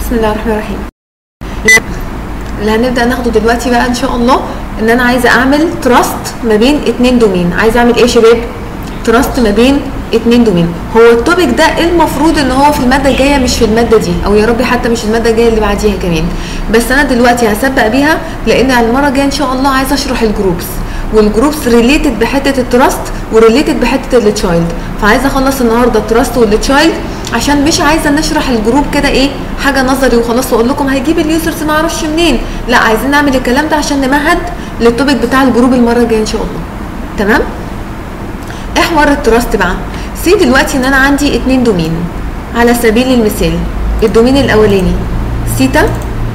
بسم الله الرحمن الرحيم اللي هنبدا ناخده دلوقتي بقى ان شاء الله ان انا عايزه اعمل تراست ما بين اتنين دومين عايزه اعمل ايه يا شباب تراست ما بين اتنين دومين هو التوبيك ده المفروض ان هو في الماده الجايه مش في الماده دي او يا ربي حتى مش الماده الجايه اللي بعديها كمان بس انا دلوقتي هسبق بيها لان المره الجايه ان شاء الله عايزه اشرح الجروبس والجروبس ريليتد بحته التراست وريليتد بحته التشايلد فعايزه اخلص النهارده التراست والتشايلد عشان مش عايزه نشرح الجروب كده ايه حاجه نظري وخلاص واقول لكم هيجيب اليوزرز ما اعرفش منين لا عايزين نعمل الكلام ده عشان نمهد للتوبيك بتاع الجروب المره الجايه ان شاء الله تمام ايه حوار التراست بقى سي دلوقتي ان انا عندي اتنين دومين على سبيل المثال الدومين الاولاني سيتا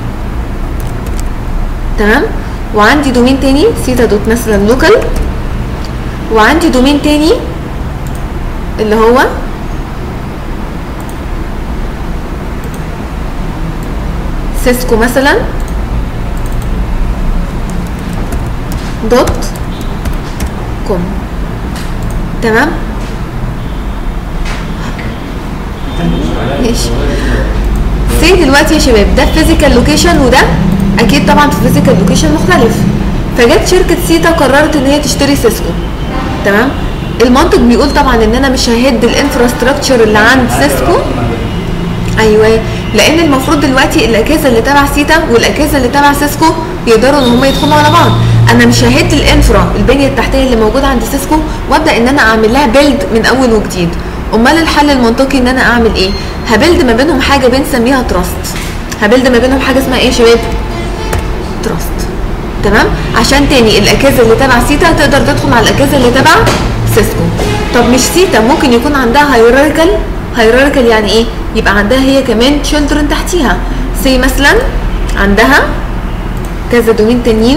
تمام وعندي دومين تاني سيتا دوت مثلا لوكال وعندي دومين تاني اللي هو سيسكو مثلا دوت كوم تمام ماشي سي دلوقتي يا شباب ده فيزيكال لوكيشن وده اكيد طبعا في فيزيكال لوكيشن مختلف فجت شركه سيتا قررت ان هي تشتري سيسكو تمام المنطق بيقول طبعا ان انا مش ههد الانفراستراكشر اللي عند سيسكو ايوه لان المفروض دلوقتي الاجهزه اللي تبع سيتا والاجهزه اللي تبع سيسكو يقدروا ان هم يدخلوا على بعض انا مش ههد الانفرا البنيه التحتيه اللي موجوده عند سيسكو وابدا ان انا اعمل لها بيلد من اول وجديد امال الحل المنطقي ان انا اعمل ايه هبلد ما بينهم حاجه بنسميها تراست هبلد ما بينهم حاجه اسمها ايه يا شباب تراست تمام عشان تاني الاجهزه اللي تبع سيتا تقدر تدخل على الاجهزه اللي تبع سيسكو طب مش سيتا ممكن يكون عندها هيراريكال هيراريكال يعني ايه يبقى عندها هي كمان تشيلدرن تحتيها سي مثلا عندها كذا دومين تانيين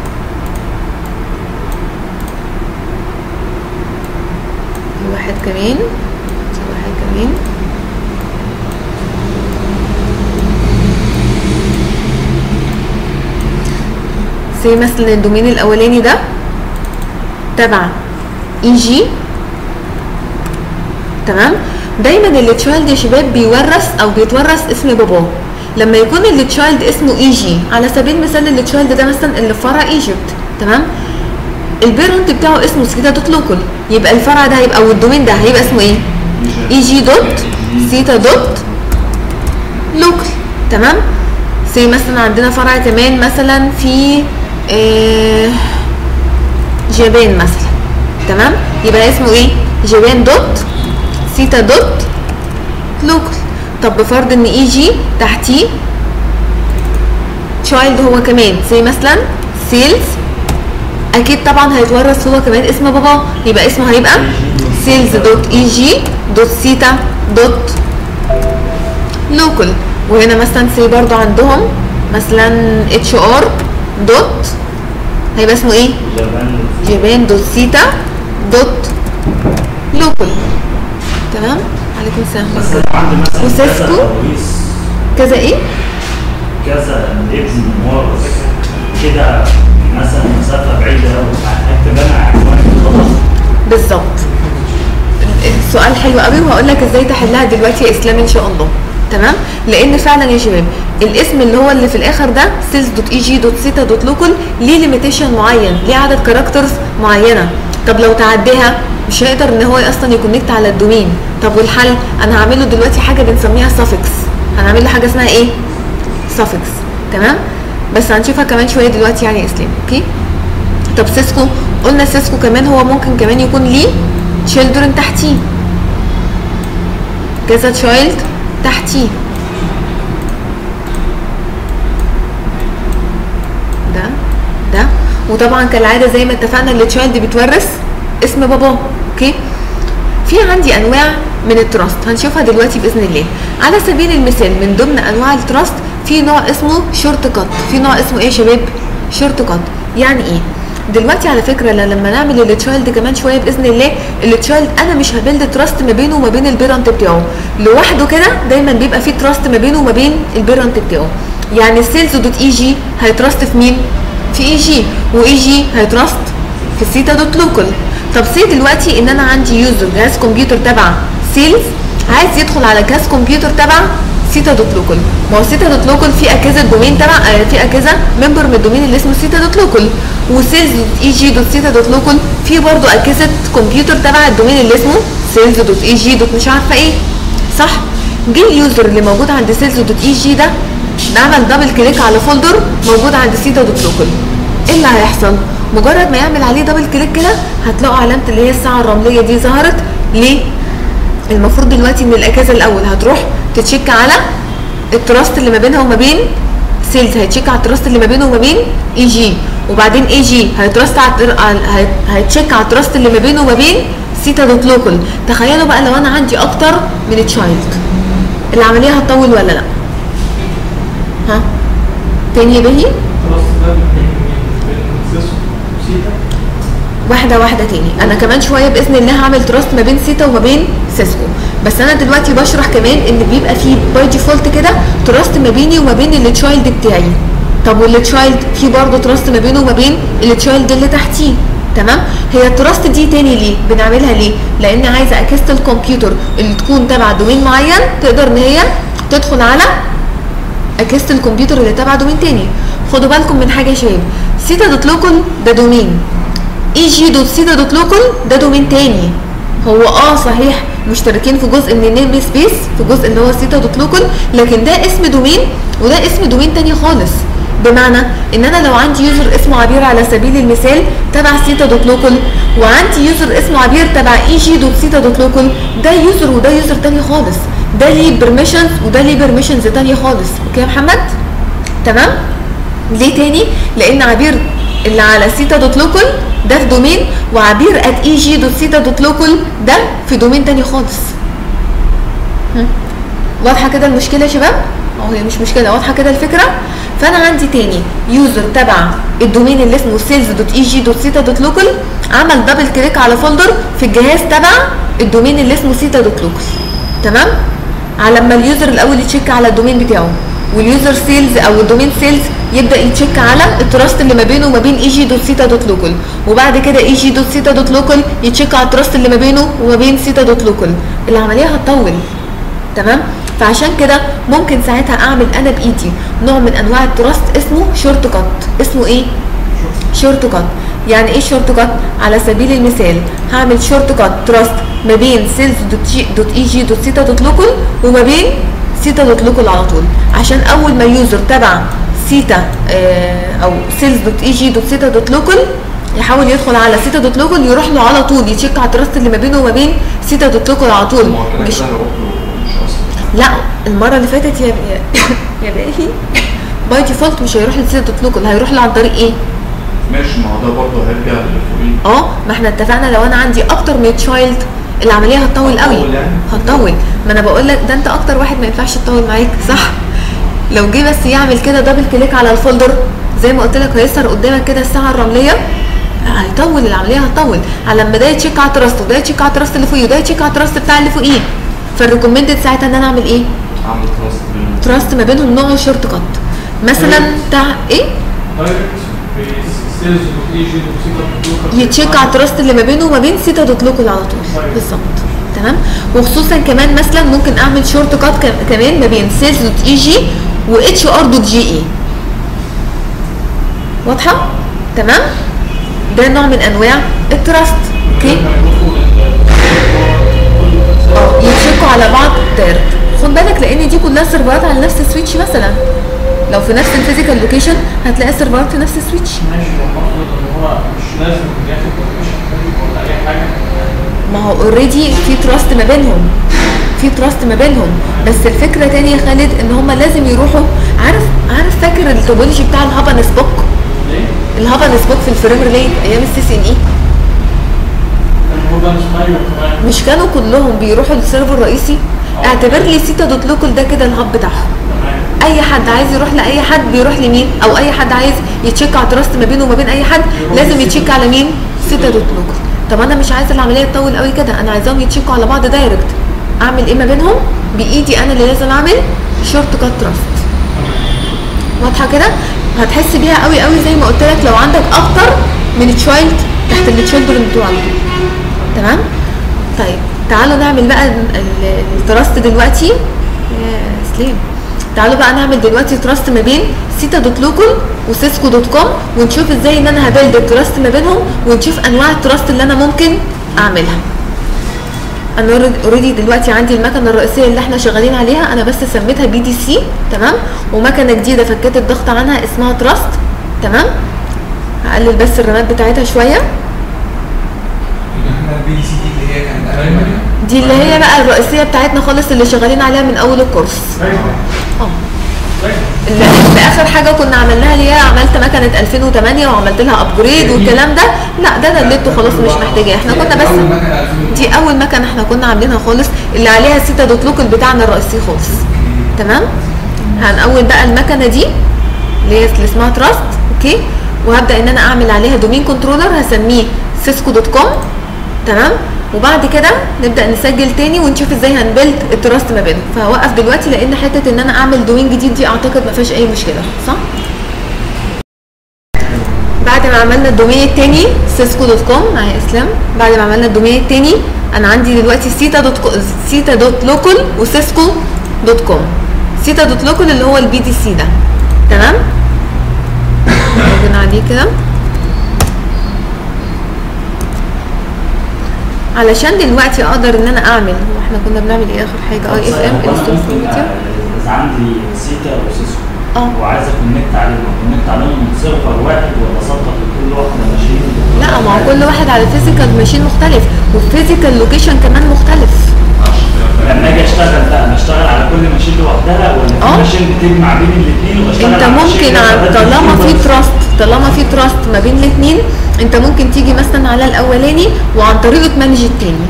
واحد كمان واحد كمان سي مثلا الدومين الاولاني ده تبع اي جي تمام دايما التشايلد يا شباب بيورث او بيتورث اسم باباه لما يكون التشايلد اسمه اي جي على سبيل المثال التشايلد ده مثلا اللي في فرع ايجيبت تمام البيرنت بتاعه اسمه سيتا دوت لوكال يبقى الفرع ده هيبقى او الدومين ده هيبقى اسمه ايه اي جي دوت سيتا دوت لوكال تمام زي مثلا عندنا فرع كمان مثلا في آه جابان مثلا تمام يبقى اسمه ايه جابان دوت سيتا دوت لوكال طب بفرض ان اي جي تحتيه تشايلد هو كمان زي مثلا سيلز اكيد طبعا هيتورث هو كمان اسم باباه يبقى اسمه هيبقى سيلز دوت اي جي دوت سيتا دوت لوكال وهنا مثلا سي برضو عندهم مثلا اتش ار دوت هيبقى اسمه ايه جبان دوت سيتا دوت لوكال تمام عليكم السلام بس عندي مثلا وسيسكو؟ كذا توريث، كذا ايه كذا ابن مورث كده مثلا مسافه بعيده قوي هكتب انا عنوان خلاص بالظبط السؤال حلو قوي وهقول لك ازاي تحلها دلوقتي يا اسلام ان شاء الله تمام لان فعلا يا شباب الاسم اللي هو اللي في الاخر ده سيلز دوت اي جي دوت سيتا دوت لوكال ليه ليميتيشن معين ليه عدد كاركترز معينه طب لو تعديها مش هيقدر ان هو اصلا يكونكت على الدومين طب والحل انا هعمل له دلوقتي حاجه بنسميها سافكس هنعمل له حاجه اسمها ايه سافكس تمام بس هنشوفها كمان شويه دلوقتي يعني يا اسلام اوكي طب سيسكو قلنا سيسكو كمان هو ممكن كمان يكون ليه تشيلدرن تحتيه كذا تشايلد تحتيه ده ده وطبعا كالعاده زي ما اتفقنا التشايلد بيتورث اسم باباه اوكي في عندي انواع من التراست هنشوفها دلوقتي باذن الله على سبيل المثال من ضمن انواع التراست في نوع اسمه شورت كات في نوع اسمه ايه يا شباب شورت كات يعني ايه دلوقتي على فكره ل- لما نعمل التشايلد كمان شويه باذن الله التشايلد انا مش هبيلد تراست ما بينه وما بين البيرنت بتاعه لوحده كده دايما بيبقى في تراست ما بينه وما بين البيرنت بتاعه يعني السيلز دوت اي جي هيتراست في مين في اي جي واي جي هيتراست في السيتا دوت لوكال طب سي دلوقتي ان انا عندي يوزر جهاز كمبيوتر تبع سيلز عايز يدخل على جهاز كمبيوتر تبع سيتا دوت لوكال ما هو سيتا دوت لوكال في اجهزه دومين تبع آه، في اجهزه ممبر من الدومين اللي اسمه سيتا دوت لوكال وسيلز دوت اي جي دوت سيتا دوت لوكال في برضه اجهزه كمبيوتر تبع الدومين اللي اسمه سيلز دوت اي جي دوت مش عارفه ايه صح جه اليوزر اللي موجود عند سيلز دوت اي جي ده عمل دبل كليك على فولدر موجود عند سيتا دوت لوكال ايه اللي هيحصل مجرد ما يعمل عليه دبل كليك كده هتلاقوا علامه اللي هي الساعه الرمليه دي ظهرت ليه المفروض دلوقتي ان الاجهزه الاول هتروح تتشيك على التراست اللي ما بينها وما بين سيلز هيتشيك على التراست اللي ما بينه وما بين اي جي وبعدين اي جي هيتراست على التر- على- هيت- هيتشيك على التراست اللي ما بينه وما بين سيتا دوت لوكال تخيلوا بقى لو انا عندي اكتر من تشايلد العمليه هتطول ولا لا ها تاني يا بهي خلاص ده بين سيسو وسيتا واحده واحده تاني انا كمان شويه باذن الله هعمل تراست ما بين سيتا وما بين سيسكو بس انا دلوقتي بشرح كمان ان بيبقى فيه باي ديفولت كده تراست ما بيني وما بين التشايلد بتاعي طب والتشايلد في برضه تراست ما بينه وما بين التشايلد اللي تحتيه تمام هي التراست دي تاني ليه بنعملها ليه لان عايزه اكست الكمبيوتر اللي تكون تبع دومين معين تقدر ان هي تدخل على اكست الكمبيوتر اللي تبع دومين تاني خدوا بالكم من حاجه يا شباب سيتا دوت لوكال ده دومين اي جي دوت سيتا دوت لوكال ده دومين تاني هو اه صحيح مشتركين في جزء من النيم سبيس في جزء اللي هو سيتا دوت لوكال لكن ده اسم دومين وده اسم دومين تاني خالص بمعنى ان انا لو عندي يوزر اسمه عبير على سبيل المثال تبع سيتا دوت لوكال وعندي يوزر اسمه عبير تبع اي جي دوت سيتا دوت لوكال ده يوزر وده يوزر تاني خالص ده ليه بيرميشنز وده ليه بيرميشنز تانية خالص اوكي يا محمد تمام ليه تاني لان عبير اللي على سيتا دوت لوكال ده في دومين وعبير ات اي جي دوت سيتا دوت لوكال ده في دومين تاني خالص هم؟ واضحه كده المشكله يا شباب اهو هي مش مشكله واضحه كده الفكره فانا عندي تاني يوزر تبع الدومين اللي اسمه سيلز دوت اي جي دوت سيتا دوت لوكال عمل دبل كليك على فولدر في الجهاز تبع الدومين اللي اسمه سيتا دوت لوكال تمام على لما اليوزر الاول يتشيك على الدومين بتاعه واليوزر سيلز او الدومين سيلز يبدا يتشيك على التراست اللي ما بينه وما بين اي جي دوت سيتا دوت لوكال وبعد كده اي جي دوت سيتا دوت لوكال يتشيك على التراست اللي ما بينه وما بين سيتا دوت لوكال العمليه هتطول تمام فعشان كده ممكن ساعتها اعمل انا بايدي نوع من انواع التراست اسمه شورت كات اسمه ايه شورت كات يعني ايه شورت كات على سبيل المثال هعمل شورت كات تراست ما بين سيلز دوت جي دوت اي جي دوت سيتا دوت لوكال وما بين سيتا دوت لوكال على طول عشان اول ما يوزر تبع سيتا آه او سيلز دوت اي جي دوت سيتا دوت لوكال يحاول يدخل على سيتا دوت لوكال يروح له على طول يتشيك على التراست اللي ما بينه وما بين سيتا دوت لوكال على طول ما هو كده مش كده هيروح له مش اصلا لا المره اللي فاتت يا يا يا باهي باي ديفولت مش هيروح لسيتا دوت لوكال هيروح له عن طريق ايه ماشي ما هو ده برضه هيرجع للي فوقيه اه ما احنا اتفقنا لو انا عندي اكتر من تشايلد العمليه هتطول قوي هتطول يعني؟ هتطول ما انا بقول لك ده انت اكتر واحد ما ينفعش تطول معاك صح لو جه بس يعمل كده دبل كليك على الفولدر زي ما قلت لك هيظهر قدامك كده الساعه الرمليه هيطول العمليه هتطول على لما ده يتشيك على التراست وده يتشيك على التراست اللي فوقيه وده يتشيك على التراست بتاع اللي فوقيه فالريكومندد ساعتها ان انا اعمل ايه؟ عامل تراست بينهم تراست ما بينهم نوع شورت كات مثلا بتاع ايه؟ دايركت في سيلز دوت اي جي دوت سيتا دوت لوكال يتشيك على التراست اللي ما بينه وما بين سيتا دوت لوكال على طول طيب. بالظبط تمام وخصوصا كمان مثلا ممكن اعمل شورت كات كمان ما بين سيلز دوت اي جي و اتش ار دوت جي اي واضحه تمام ده نوع من انواع التراست اوكي اه يتشيكوا على بعض دايركت خد بالك لان دي كلها سيرفرات على نفس السويتش مثلا لو في نفس الفيزيكال لوكيشن هتلاقي سيرفرات في نفس السويتش ماشي هو المفروض ان هو مش لازم ياخد بروفيشن ولا اي حاجه ما هو اوريدي في تراست ما بينهم في تراست ما بينهم بس الفكره تاني يا خالد ان هم لازم يروحوا عارف عارف فاكر التوبولوجي بتاع الهابا سبوك ليه؟ الهابا سبوك في الفريم ريلي ايام السي سي ان اي لان هو ده مش كمان مش كانوا كلهم بيروحوا للسيرفر الرئيسي اعتبر لي سيتا دوت لوكال ده كده الهاب بتاعهم تمام اي حد عايز يروح لاي حد بيروح لمين او اي حد عايز يتشيك على تراست ما بينه وما بين اي حد لازم يتشيك على مين سيتا دوت لوكال طب انا مش عايزه العمليه تطول قوي كده انا عايزاهم يتشيكوا على بعض دايركت اعمل ايه ما بينهم بايدي انا اللي لازم اعمل شورت كات تراست واضحه كده هتحس بيها قوي قوي زي ما قلت لك لو عندك اكتر من تشايلد تحت التشيلدرن بتوع على طول تمام طيب تعالوا نعمل بقى ال- ال- التراست دلوقتي يا ليه تعالوا بقى نعمل دلوقتي تراست ما بين سيتا دوت لوكال وسيسكو دوت كوم ونشوف ازاي ان انا هبيلد التراست ما بينهم ونشوف انواع التراست اللي انا ممكن اعملها انا اوريدي دلوقتي عندي المكنه الرئيسيه اللي احنا شغالين عليها انا بس سميتها بي دي سي تمام ومكنه جديده فكيت الضغط عنها اسمها تراست تمام هقلل بس الرامات بتاعتها شويه احنا البي دي سي دي اللي هي كانت اقل منها دي اللي هي بقى الرئيسيه بتاعتنا خالص اللي شغالين عليها من اول الكورس اه اللي اللي اخر حاجه كنا عملناها اللي هي عملت مكنه 2008 وعملت لها ابجريد والكلام ده لا ده دلته خلاص مش محتاجاه احنا كنا بس أول مكنة 2000 دي اول مكنه احنا كنا عاملينها خالص اللي عليها سيتا دوت لوكال بتاعنا الرئيسي خالص تمام هنقول بقى المكنه دي اللي هي اللي اسمها تراست اوكي وهبدا ان انا اعمل عليها دومين كنترولر هسميه سيسكو دوت كوم تمام وبعد كده نبدا نسجل تاني ونشوف ازاي هنبيلد التراست ما بينهم فهوقف دلوقتي لان حته ان انا اعمل دومين جديد دي اعتقد ما فيهاش اي مشكله صح بعد ما عملنا الدومين التاني سيسكو دوت كوم معايا اسلام بعد ما عملنا الدومين التاني انا عندي دلوقتي سيتا دوت كو... سيتا دوت لوكال وسيسكو دوت كوم سيتا دوت لوكال اللي هو البي دي سي ده تمام نقعد عليه كده علشان دلوقتي اقدر ان انا اعمل هو احنا كنا بنعمل ايه اخر حاجه اي اف ام هو أنا ممكن اذا عندي سيتا وسيسكو اه وعايز اكونكت عليهم اكونكت عليهم من سيرفر واحد ولا اسطح لكل واحده ماشين لا ما هو كل واحد على فيزيكال ماشين مختلف والفيزيكال لوكيشن كمان مختلف لما اجي اشتغل بقى انا اشتغل على كل ماشين لوحدها ولا اه. في ماشين بتجمع بين الاثنين واشتغل انت على ماشين ممكن لوحدها عن- بدل طالما ماشين في بس. تراست طالما في تراست ما بين الاثنين انت ممكن تيجي مثلا على الاولاني وعن طريقه تمانج التاني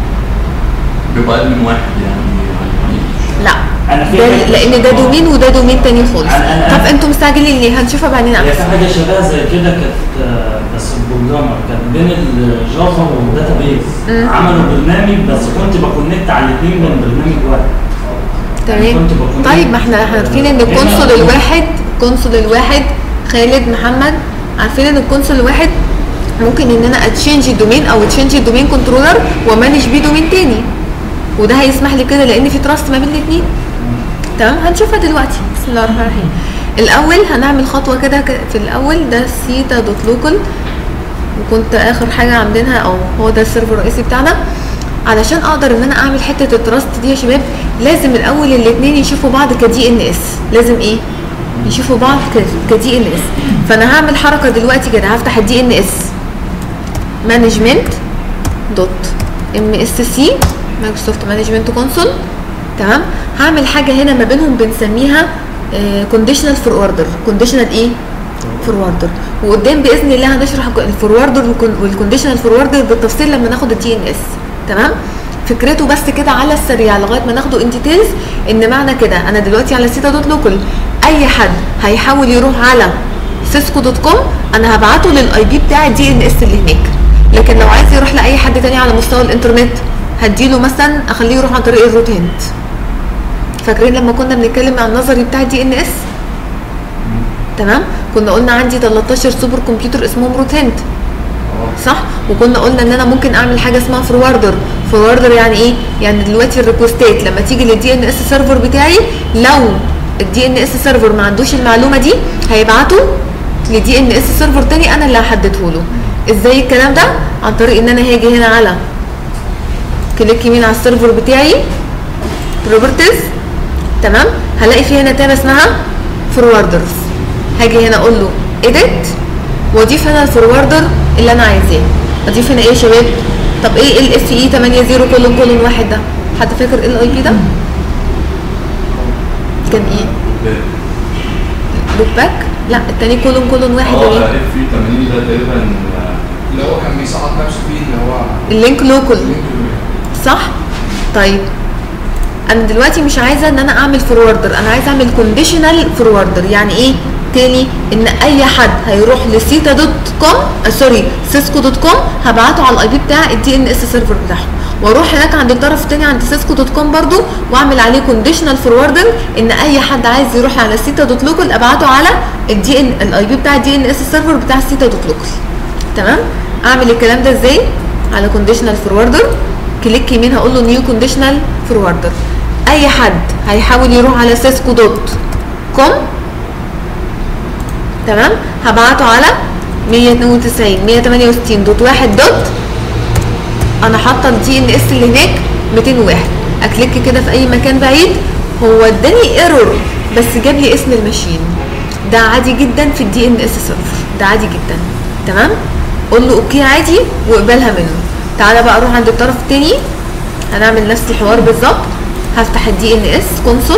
بيبقى اقل من واحد يعني يعني لا أنا في ده حاجة- لان ده دومين وده دومين تاني خالص أنا- أنا- طب انتوا مستعجلين ليه هنشوفها بعدين هي في احسن حاجه شبه زي كده كانت آه، بس البروجرامر كان بين الجافا والداتا بيز مم. عملوا برنامج بس كنت بكونكت على الاثنين من برنامج واحد تمام كنت بكونكت- طيب ما احنا احنا عارفين ان الكونسول الواحد الكونسول الواحد خالد محمد عارفين ان الكونسول الواحد ممكن ان انا اتشينج الدومين او اتشينج الدومين كنترولر ومانج بيه دومين تاني وده هيسمح لي كده لان في تراست ما بين الاثنين تمام هنشوفها دلوقتي بسم الله الرحمن الرحيم الاول هنعمل خطوه كده ك- في الاول ده سيتا دوت لوكال وكنت اخر حاجه عاملينها او هو ده السيرفر الرئيسي بتاعنا علشان اقدر ان انا اعمل حته التراست دي يا شباب لازم الاول الاثنين يشوفوا بعض كدي ان اس لازم ايه يشوفوا بعض كدي ان اس فانا هعمل حركه دلوقتي كده هفتح الدي ان اس مانجمنت دوت ام اس سي مايكروسوفت مانجمنت كونسول تمام هعمل حاجه هنا ما بينهم بنسميها كونديشنال فوروردر كونديشنال ايه فوروردر وقدام باذن الله هنشرح الفوروردر والكونديشنال فوروردر بالتفصيل لما ناخد الدي ان اس تمام فكرته بس كده على السريع لغايه ما ناخده ان ديتيلز ان معنى كده انا دلوقتي على سيتا دوت لوكال اي حد هيحاول يروح على سيسكو دوت كوم انا هبعته للاي بي بتاع الدي ان اس اللي هناك لكن لو عايز يروح لاي حد تاني على مستوى الانترنت هديله مثلا اخليه يروح عن طريق الروت هند فاكرين لما كنا بنتكلم عن النظري بتاع الدي ان اس تمام كنا قلنا عندي 13 سوبر كمبيوتر اسمهم روت هند صح وكنا قلنا ان انا ممكن اعمل حاجه اسمها فوروردر فوروردر يعني ايه يعني دلوقتي الريكوستات لما تيجي للدي ان اس سيرفر بتاعي لو الدي ان اس سيرفر ما عندوش المعلومه دي هيبعته لدي ان اس سيرفر تاني انا اللي هحدده له ازاي الكلام ده عن طريق ان انا هاجي هنا على كليك يمين على السيرفر بتاعي بروبرتيز تمام هلاقي في هنا تاب اسمها فوروردرز هاجي هنا اقول له اديت واضيف هنا الفوروردر اللي انا عايزاه اضيف هنا ايه يا شباب طب ايه ال اف اي 80 كولون كولون واحد ده حد فاكر ايه الاي بي ده كان ايه لوك باك لا التاني كولون كولون واحد اه وايه اف في 80 ده تقريبا آه، اللي هو كان بيسقط نفسه فيه اللي هو اللينك لوكال لينك صح طيب انا دلوقتي مش عايزه ان انا اعمل فوروردر انا عايزه اعمل كونديشنال فوروردر يعني ايه تاني ان اي حد هيروح لسيتا دوت كوم آه سوري سيسكو دوت كوم هبعته على الاي بي بتاع الدي ان اس سيرفر بتاعهم واروح هناك عند الطرف التاني عند سيسكو دوت كوم برضو واعمل عليه كونديشنال فوروردر ان اي حد عايز يروح على سيتا دوت لوكال ابعته على الدي ان الاي بي بتاع الدي ان اس سيرفر بتاع سيتا دوت لوكال تمام اعمل الكلام ده ازاي على كونديشنال فوروردر كليك يمين هقول له نيو كونديشنال فوروردر اي حد هيحاول يروح على سيسكو دوت كوم تمام هبعته على 192 168 دوت واحد دوت انا حاطه الدي ان اس اللي هناك 201 اكليك كده في اي مكان بعيد هو اداني ايرور بس جاب لي اسم الماشين ده عادي جدا في الدي ان اس سيرفر ده عادي جدا تمام قول له اوكي عادي واقبلها منه تعالى بقى اروح عند الطرف التاني هنعمل نفس الحوار بالظبط هفتح الدي ان اس كونسول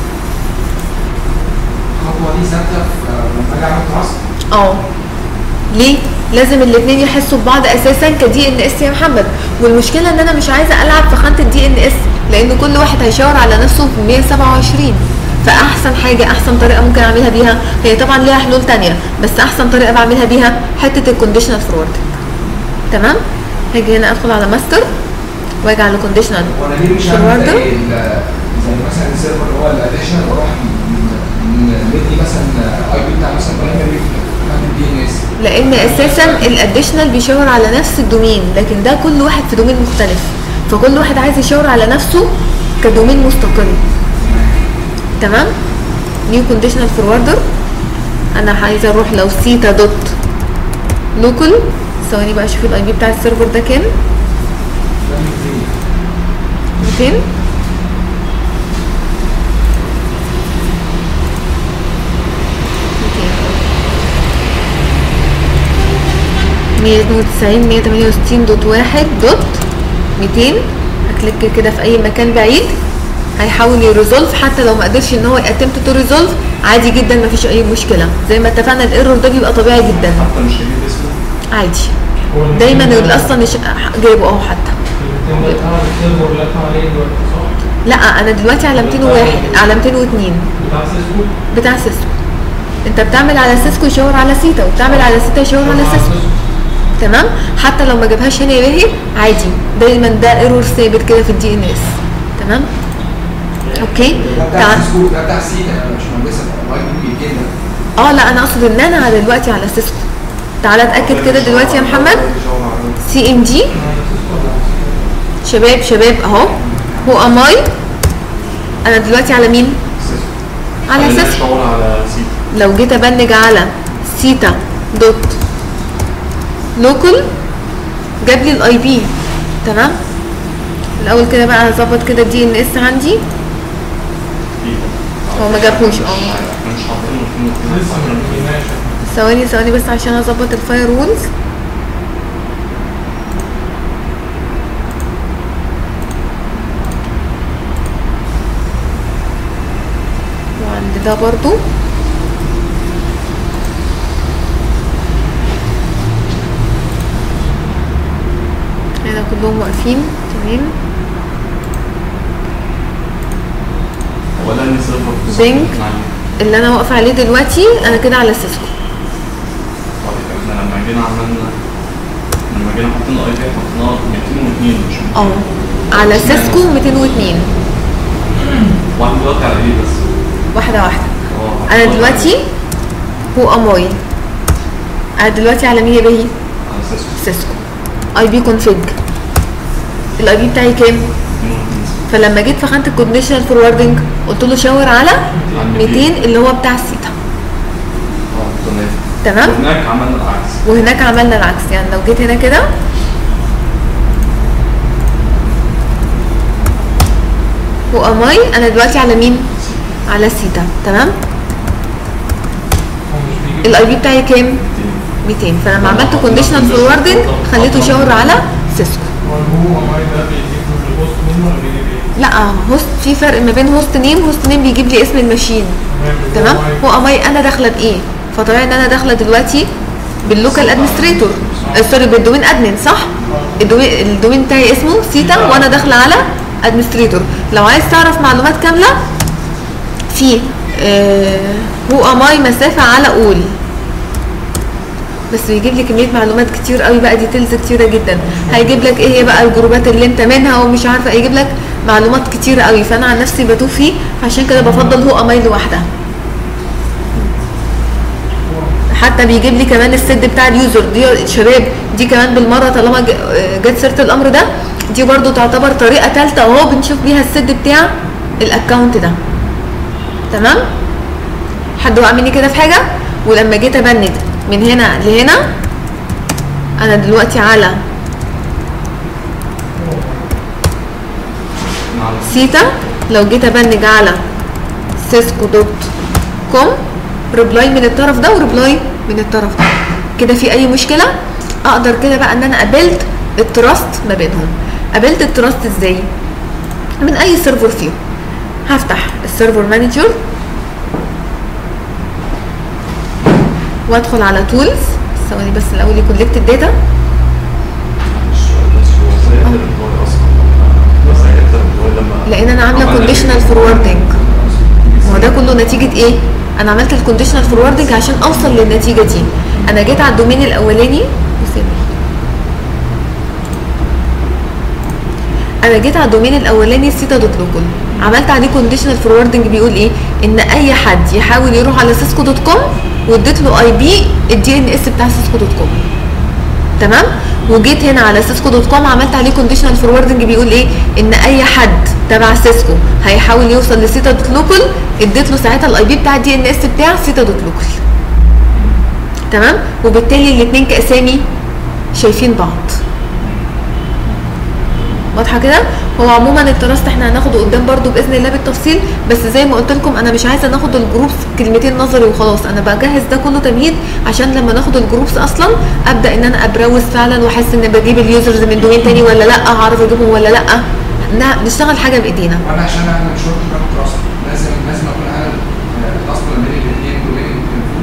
الخطوه دي ثابته في لما اجي اعمل تراست اه ليه لازم الاثنين يحسوا ببعض اساسا كدي ان اس يا محمد والمشكله ان انا مش عايزه العب في خانه الدي ان اس لان كل واحد هيشاور على نفسه في 127 فاحسن حاجه احسن طريقه ممكن اعملها بيها هي طبعا ليها حلول تانية بس احسن طريقه بعملها بيها حته الكونديشنال فورورد تمام هاجي هنا ادخل على ماستر واجي على كونديشنال وانا ليه مش هعمل فورورد زي ال- زي مثلا السيرفر اللي هو الاديشن واروح مدي مثلا اي بي بتاع مثلا برايمري الدي ان اس لان اساسا الاديشنال بيشاور على نفس الدومين لكن ده كل واحد في دومين مختلف فكل واحد عايز يشاور على نفسه كدومين مستقل تمام نيو كونديشنال فوروردر انا عايزه اروح لو سيتا دوت لوكال ثواني بقى اشوف الاي بي بتاع السيرفر ده كام 200 مية اتنين وتسعين مية تمانية وستين دوت واحد دوت ميتين هكليك كده في اي مكان بعيد هيحاول يريزولف حتى لو ما قدرش ان هو ياتمت تو ريزولف عادي جدا مفيش اي مشكله زي ما اتفقنا الايرور ده بيبقى طبيعي جدا حتى مش هجيب اسمه عادي هو ال دايما 200 اللي ده- اصلا مش جايبه اهو حتى ال 200 ده بتاع السيرفر اللي احنا عليه دلوقتي صح؟ لا انا دلوقتي على 201 على 202 بتاع سيسكو بتاع سيسكو انت بتعمل على سيسكو يشاور على سيتا وبتعمل على سيتا يشاور على سيسكو تمام حتى لو ما جابهاش هنا يا بهي عادي دايما ده ايرور ثابت كده في الدي ان اس تمام اوكي ده بتاع تعال سيسكو ده بتاع سيتا انا مش مهندسه الاي بي بي كده اه لا انا اقصد ان انا على دلوقتي على سيسكو تعالى اتاكد كده دلوقتي يا محمد سي ام جي شباب شباب اهو هو ام اي انا دلوقتي على مين على خلينا سيسكو نشاور على سيتا لو جيت ابنج على سيتا دوت لوكال جاب لي الاي بي تمام الاول كده بقى هظبط كده الدي ان اس عندي هو ما جابهوش اه احنا مش حاطينه في لسه ما جبناش ثواني ثواني بس عشان اظبط الفاير وولز وعند ده برضو هنا كلهم واقفين تمام ولا ان سيرفر بينج. اللي انا واقفه عليه دلوقتي انا كده على سيسكو طيب احنا لما جينا عملنا لما جينا حطينا اي بي حطيناه 202 مش 200. اه على سيسكو 202 واحد دلوقتي على ايه بس واحده واحده اه انا دلوقتي هو اموي انا دلوقتي على مين يا بهي على سيسكو سيسكو اي بي كونفيج الاي بي بتاعي كام 202 فلما جيت في خانه الكونديشنال فوروردنج قلت له شاور على 200 اللي هو بتاع السيتا اه تمام تمام هناك عملنا العكس وهناك عملنا العكس يعني لو جيت هنا كده هو اماي انا دلوقتي على مين على سيتا تمام هو مش بيجيب الاي بي بتاعي كام 200 فلما عملت كونديشنال فوروردنج خليته يشاور على سيسكو هو هو ماي ده بيجيب من البوست منه ولا بيجيب ايه؟ لا هوست في فرق ما بين هوست نيم هوست نيم بيجيب لي اسم الماشين تمام هو اماي انا داخله بايه فطبيعي ان انا داخله دلوقتي باللوكال ادمنستريتور سوري بالدومين ادمن صح الدومين الدومين بتاعي اسمه سيتا وانا داخله على ادمنستريتور لو عايز تعرف معلومات كامله في آه هو اماي مسافه على اول بس بيجيب لي كميه معلومات كتير قوي بقى ديتيلز كتيره جدا هيجيب لك ايه هي بقى الجروبات اللي انت منها ومش عارفه يجيب لك معلومات كتيره قوي فانا عن نفسي بتوه فيه فعشان كده بفضل هو اماي لوحدها حتى بيجيب لي كمان السد بتاع اليوزر دي شباب دي كمان بالمره طالما ج- جت سيره الامر ده دي برضو تعتبر طريقه ثالثه اهو بنشوف بيها السد بتاع الاكونت ده تمام حد وقع مني كده في حاجه ولما جيت ابند من هنا لهنا انا دلوقتي على نعم سيتا لو جيت ابنج على سيسكو دوت كوم ريبلاي من الطرف ده وريبلاي من الطرف ده كده في اي مشكله اقدر كده بقى ان انا قابلت التراست ما بينهم قابلت التراست ازاي من اي سيرفر فيهم هفتح السيرفر مانجر وادخل على تولز ثواني بس الاول يكولكت الداتا السؤال بس هو ازاي يقدر ان هو اصلا ازاي يقدر ان هو لما لان انا عامله عمل كونديشنال فوروردنج ما هو ده كله نتيجه ايه انا عملت الكونديشنال فوروردنج عشان اوصل للنتيجه دي انا جيت على الدومين الاولاني بصي يا بنتي. انا جيت على الدومين الاولاني سيتا دوت لوكال عملت عليه كونديشنال فوروردنج بيقول ايه ان اي حد يحاول يروح على سيسكو دوت كوم واديت له اي بي الدي ان اس بتاع سيسكو دوت كوم تمام وجيت هنا على سيسكو دوت كوم عملت عليه كونديشنال فوروردنج بيقول ايه ان اي حد تبع سيسكو هيحاول يوصل لسيتا دوت لوكال اديت له ساعتها الاي بي بتاع الدي ان اس بتاع سيتا دوت لوكال تمام وبالتالي الاثنين كاسامي شايفين بعض واضحه كده هو عموما التراست احنا هناخده قدام برضو باذن الله بالتفصيل بس زي ما قلت لكم انا مش عايزه ناخد الجروبس كلمتين نظري وخلاص انا بجهز ده كله تمهيد عشان لما ناخد الجروبس اصلا ابدا ان انا ابروز فعلا واحس ان بجيب اليوزرز من دومين تاني ولا لا هعرف اجيبهم ولا لا ن- نشتغل حاجه بايدينا وانا عشان اعمل شورت كام تراست لازم لازم اكون عامل الاصل ما بين الاثنين دومين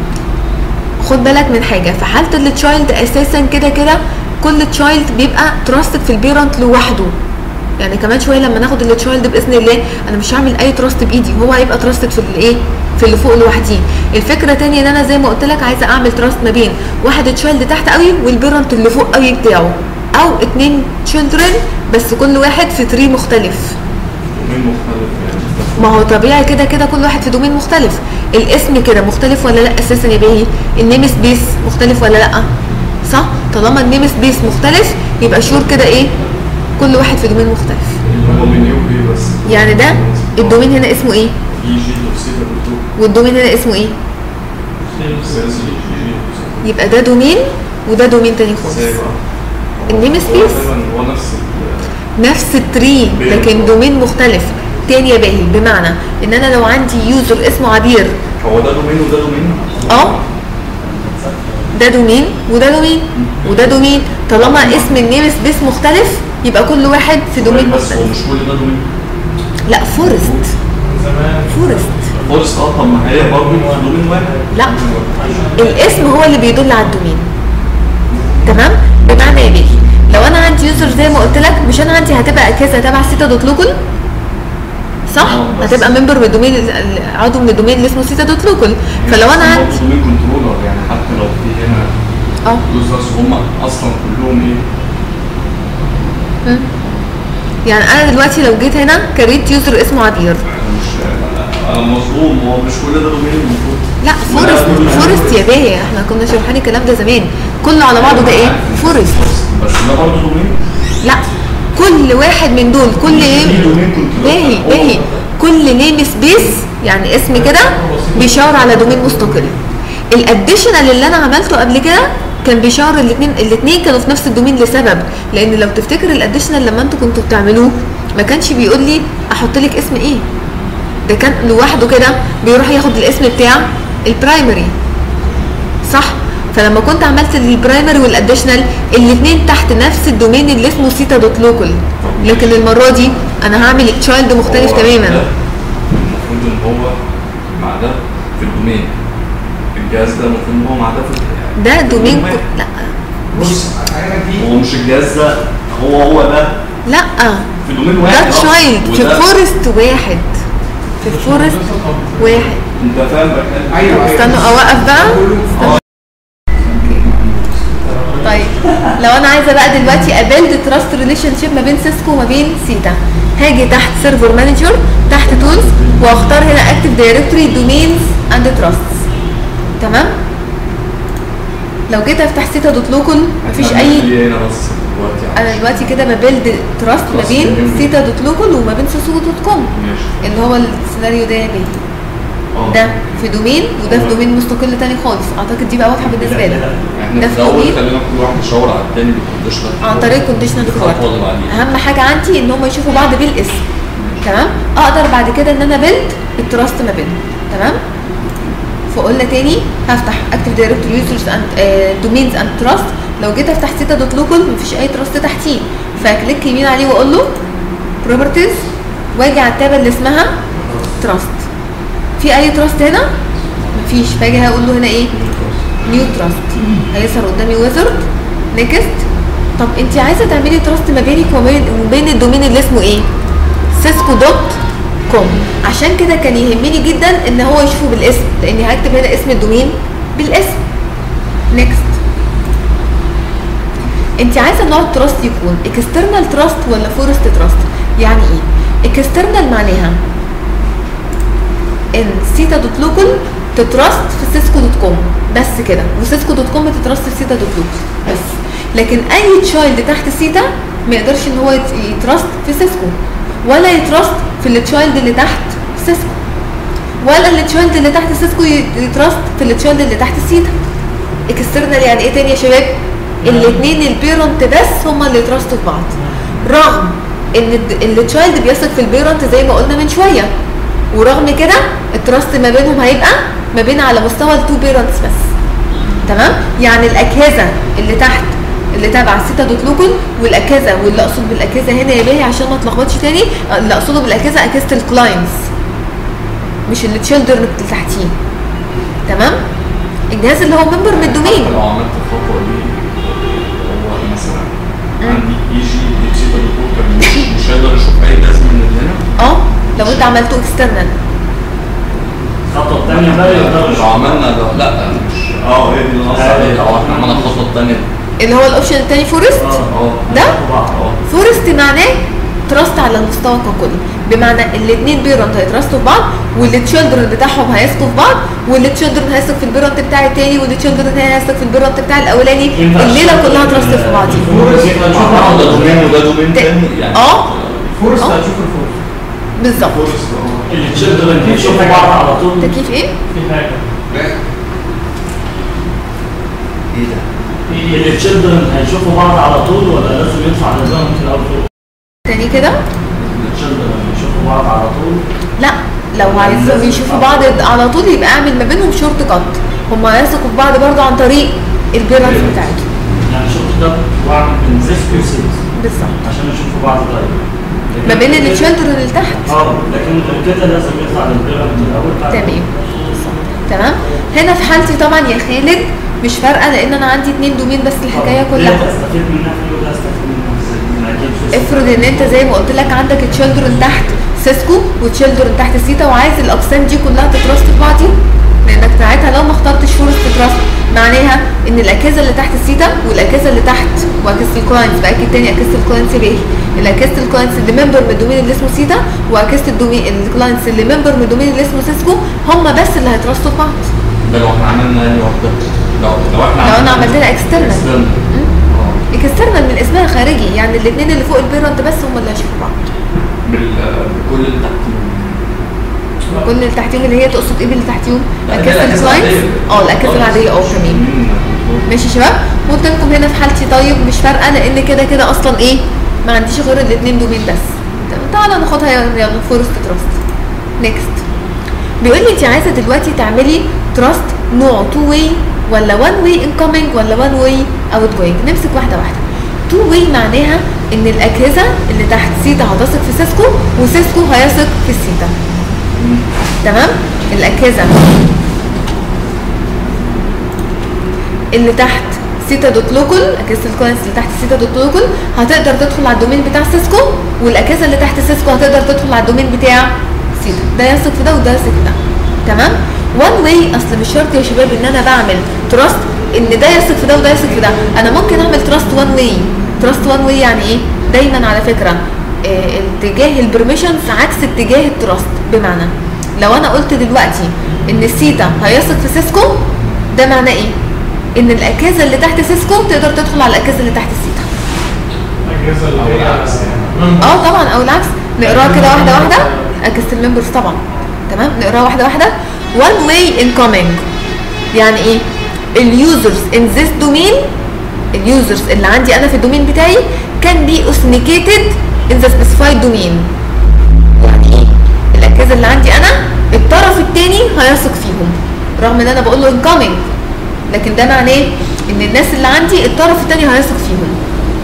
خد بالك من حاجه في حاله التشايلد اساسا كده كده كل تشايلد بيبقى تراستد في البيرنت لوحده يعني كمان شويه لما ناخد التشايلد باذن الله انا مش هعمل اي تراست بايدي هو هيبقى تراستد في الايه في اللي فوق لوحديه الفكره تانية ان انا زي ما قلت لك عايزه اعمل تراست ما بين واحد تشايلد تحت قوي والبيرنت اللي فوق قوي بتاعه او اتنين تشيلدرن بس كل واحد في تري مختلف دومين مختلف يعني ما هو طبيعي كده كده كل واحد في دومين مختلف الاسم كده مختلف ولا لا اساسا يا باهي النيم سبيس مختلف ولا لا صح طالما النيم سبيس مختلف يبقى شور كده ايه كل واحد في دومين مختلف هو من يو بي بس يعني ده الدومين هنا اسمه ايه في جي توكسيكا بتو والدومين هنا اسمه ايه سيلز جي جي يبقى ده دومين وده دومين تاني ازاي خالص بقى؟ النيم هو سبيس تقريباً هو نفس ال- نفس التري لكن دومين مختلف تاني يا باهي بمعنى ان انا لو عندي يوزر اسمه عبير هو ده دومين وده دومين اه ده دومين وده دومين وده دومين طالما اسم النيم سبيس مختلف يبقى كل واحد في دومين بس هو مختلف مش كل ده دومين لا فورست زمان فورست فورست اه طب ما هي برضه في دومين واحد لا الاسم هو اللي بيدل على الدومين تمام بمعنى ايه بيه لو انا عندي يوزر زي ما قلت لك مش انا عندي هتبقى كذا تبع سيتا دوت لوكل صح اه، بس- هتبقى ممبر من الدومين ال- عضو من الدومين اللي اسمه سيتا دوت لوكل فلو انا عندي دومين كنترولر يعني حتى لو في هنا اه يوزرز هم اصلا كلهم ايه مم. يعني انا دلوقتي لو جيت هنا كريت يوزر اسمه عبير انا مش انا مظلوم هو مش كل ده دومين المفروض لا فورست فورست يا باهي احنا كنا شارحين الكلام ده زمان كله على بعضه ده ايه فورست بس ده برضه دومين لا كل واحد من دول كل في نيم دومين كنترولر باهي باهي كل نيم سبيس يعني اسم كده بيشاور على دومين مستقل الاديشنال اللي انا عملته قبل كده كان بيشاور الاثنين الاثنين كانوا في نفس الدومين لسبب لان لو تفتكر الاديشنال لما انتوا كنتوا بتعملوه ما كانش بيقول لي احط لك اسم ايه ده كان لوحده كده بيروح ياخد الاسم بتاع البرايمري صح فلما كنت عملت البرايمري والاديشنال الاثنين تحت نفس الدومين اللي اسمه سيتا دوت لوكال لكن المره دي انا هعمل تشايلد مختلف هو تماما ده المفروض ان هو مع ده في الدومين الجهاز ده المفروض ان هو مع ده في ده دومين واحد. ك- لا بص انا دي هو مش الجهاز ده هو هو ده لا في دومين ده واحد أصلاً. تشايلد في وده- فورست واحد في فورست واحد انت فاهم بتكلم ايوه ايوه استنوا اوقف بقى كله طيب لو انا عايزه بقى دلوقتي ابيلد تراست ريليشن شيب ما بين سيسكو وما بين سيتا هاجي تحت سيرفر مانجر تحت تولز واختار هنا اكتف دايركتوري دومينز اند تراستس تمام لو جيت افتح سيتا دوت لوكال مفيش احنا اي بنعمل ايه هنا بس دلوقتي انا دلوقتي كده ببيلد تراست ما Trust بين بين- سيتا دوت لوكال وما بين سوسو دوت كوم ماشي اللي هو السيناريو ده يا بيه اه ده في دومين وده في دومين مستقل تاني خالص اعتقد دي بقى واضحه بالنسبه لك احنا ده في في الاول دومين خلينا كل واحد يشاور على التاني بالكونديشنال عن طريق كونديشنال الخطوه اللي بعديها اهم حاجه عندي ان هم يشوفوا بعض بالاسم تمام اقدر بعد كده ان انا بيلد التراست ما بينهم تمام فقلنا تاني هفتح اكتف دايركتوري يوزرز اند دومينز اند تراست لو جيت افتح سيتا دوت لوكال مفيش اي تراست تحتيه فاكليك يمين عليه واقول له بروبرتيز واجي على التابه اللي اسمها تراست في اي تراست هنا مفيش فاجي هقول له هنا ايه نيو تراست هيظهر قدامي ويزرد نيكست طب انت عايزه تعملي تراست ما بينك وما بين وبين الدومين اللي اسمه ايه سيسكو دوت كوم عشان كده كان يهمني جدا ان هو يشوفه بالاسم لاني هكتب هنا اسم الدومين بالاسم نيكست انت عايزه نوع التراست يكون اكسترنال تراست ولا فورست تراست يعني ايه اكسترنال معناها ان سيتا دوت لوكال تترست في سيسكو دوت كوم بس كده وسيسكو دوت كوم تترست في سيتا دوت لوكال بس لكن اي تشايلد تحت سيتا ما يقدرش ان هو يت- يترست في سيسكو ولا يترست في التشايلد اللي تحت سيسكو ولا التشايلد اللي تحت سيسكو يت- يترست في التشايلد اللي تحت سيتا اكسترنال يعني ايه تاني يا شباب الاثنين البيرنت بس هما اللي يترستوا في بعض رغم ان التشايلد بيثق في البيرنت زي ما قلنا من شويه ورغم كده التراست ما بينهم هيبقى ما بين على مستوى التو بيرنتس بس تمام يعني الاجهزه اللي تحت اللي تابعه سيتا دوت لوكل والاجهزه واللي اقصد بالاجهزه هنا يا باهي عشان ما اتلخبطش تاني اللي اقصده بالاجهزه اجهزه الكلاينتس مش اللي تشيلدرن اللي تحتيه تمام الجهاز اللي هو ممبر من الدومين لو عملت الخطوه دي هو مثلا عندي اي جي ديجيتال ريبورتر مش هيقدر يشوف اي لازمه من اللي هنا اه لو انت عملته اكسترنال الخطوه الثانيه بقى يقدر لو عملنا لو لا مش اه هي دي اللي انا قصدي عليها لو احنا عملنا الخطوه الثانيه اللي هو الاوبشن التاني فورست اه ده بعض اه فورست معناه تراست على المستوى ككل بمعنى الاثنين بيرنت هيتراستوا في بعض والتشيلدرن بتاعهم هيثقوا في بعض والتشيلدرن هيثق في البيرنت بتاع التاني والتشيلدرن هيثق في البيرنت بتاع الاولاني الليله كلها تراست في بعض اه ده دومين وده دومين ت- تاني يعني اه فورست آه. هتشوف الفورست بالظبط فورست اه التشيلدرن بيشوفوا بعض على طول تكييف ايه؟ في حاجه ايه ده؟ التشيلدرن هيشوفوا بعض على طول ولا لازم يدفع للزمن في الاول فوق؟ تاني كده التشيلدرن هيشوفوا بعض على طول لا لو عايزهم يشوفوا بعض على طول يبقى اعمل ما بينهم شورت كات هم هيثقوا في بعض برضه عن طريق البيرنت بتاعتهم يعني شفت ده واعمل بين سيسكو وسيس بالظبط عشان يشوفوا بعض دايما ما بين التشيلدرن اللي تحت اه لكن غير كده لازم يطلع للبيرنت الاول بعد تمام تمام هنا في حالتي طبعا يا خالد مش فارقه لان انا عندي اتنين دومين بس الحكايه دي كلها استفيد منها في وده استفيد منها ازاي؟ ما اكيد في افرض ان انت زي ما قلت لك عندك تشيلدرن تحت سيسكو وتشيلدرن تحت سيتا وعايز الاقسام دي كلها تترست في بعضيها لانك ساعتها لو ما اخترتش فورست تراست معناها ان الاجهزه اللي تحت السيتا والاجهزه اللي تحت واجهزه الكلاينتس باكد تاني اجهزه الكلاينتس بايه الاجهزه الكلاينتس اللي ممبر من الدومين اللي اسمه سيتا واجهزه الدومين الكلاينتس اللي ممبر من الدومين اللي اسمه سيسكو هم بس اللي هيترستوا في بعض ده لو احنا عملنا يعني واحده لو لو احنا لو انا عملنا- عملت لها external. external. اه اكسترنال من اسمها خارجي يعني الاثنين اللي فوق البيرنت بس هم اللي هيشوفوا بعض بال- بكل اللي تحتيهم كل اللي تحتيهم اللي هي تقصد ايه باللي تحتيهم؟ لا، الاكياس الأجهزة الكلاينتس العادية. اه الاكياس العاديه اه تمام مم. ماشي يا شباب قلت لكم هنا في حالتي طيب مش فارقه لان كده كده اصلا ايه ما عنديش غير الاثنين دومين بس تمام، تعالى ناخدها يلا يلا فورست تراست نيكست بيقول لي انت عايزه دلوقتي تعملي تراست نوع تو واي ولا وان واي انكمنج ولا وان واي اوت جوينج نمسك واحده واحده تو واي معناها ان الاجهزه اللي تحت سيتا هتثق في سيسكو وسيسكو هيثق في السيتا تمام الاجهزه اللي تحت سيتا دوت لوكل اجهزه الكلاينتس اللي تحت سيتا دوت لوكل هتقدر تدخل على الدومين بتاع سيسكو والاجهزه اللي تحت سيسكو هتقدر تدخل على الدومين بتاع سيتا ده يثق في ده وده يثق في ده تمام وان واي اصل مش شرط يا شباب ان انا بعمل تراست ان ده يثق في ده وده يثق في ده انا ممكن اعمل تراست وان واي تراست وان واي يعني ايه دايما على فكره آه، اتجاه البرميشنز عكس اتجاه التراست بمعنى لو انا قلت دلوقتي ان السيتا هيثق في سيسكو ده معناه ايه ان الاجهزه اللي تحت سيسكو تقدر تدخل على الاجهزه اللي تحت السيتا الاجهزه اللي أو هي العكس يعني. members. اه طبعا او العكس نقراها كده واحده واحده اجهزه الممبرز طبعا تمام نقراها واحده واحده one way incoming يعني ايه اليوزرز ان ذيس دومين اليوزرز اللي عندي انا في الدومين بتاعي كان بي authenticated in the specified domain يعني ايه الاجهزه اللي عندي انا الطرف الثاني هيثق فيهم رغم ان انا بقول له incoming لكن ده معناه ان الناس اللي عندي الطرف الثاني هيثق فيهم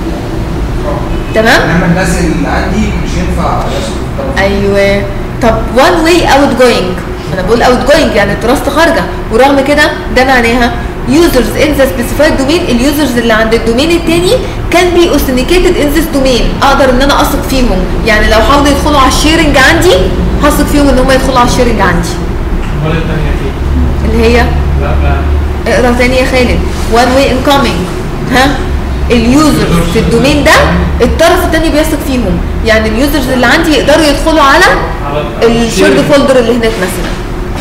تمام انما الناس اللي عندي مش ينفع يسكت ايوه طب وان واي اوت جوينج انا بقول اوت جوينج يعني التراست خارجه ورغم كده ده معناها users in the specified domain اليوزرز اللي عند الدومين التاني كان بي authenticated in this domain اقدر ان انا اثق فيهم يعني لو حاولوا يدخلوا على الشيرنج عندي هثق فيهم ان هم يدخلوا على الشيرنج عندي امال الثانيه ايه؟ اللي هي لا لا اقرا تاني يا خالد وان واي انكoming ها اليوزرز في الدومين ده الطرف التاني بيثق فيهم يعني اليوزرز اللي عندي يقدروا يدخلوا على على الشيرد فولدر اللي هناك مثلا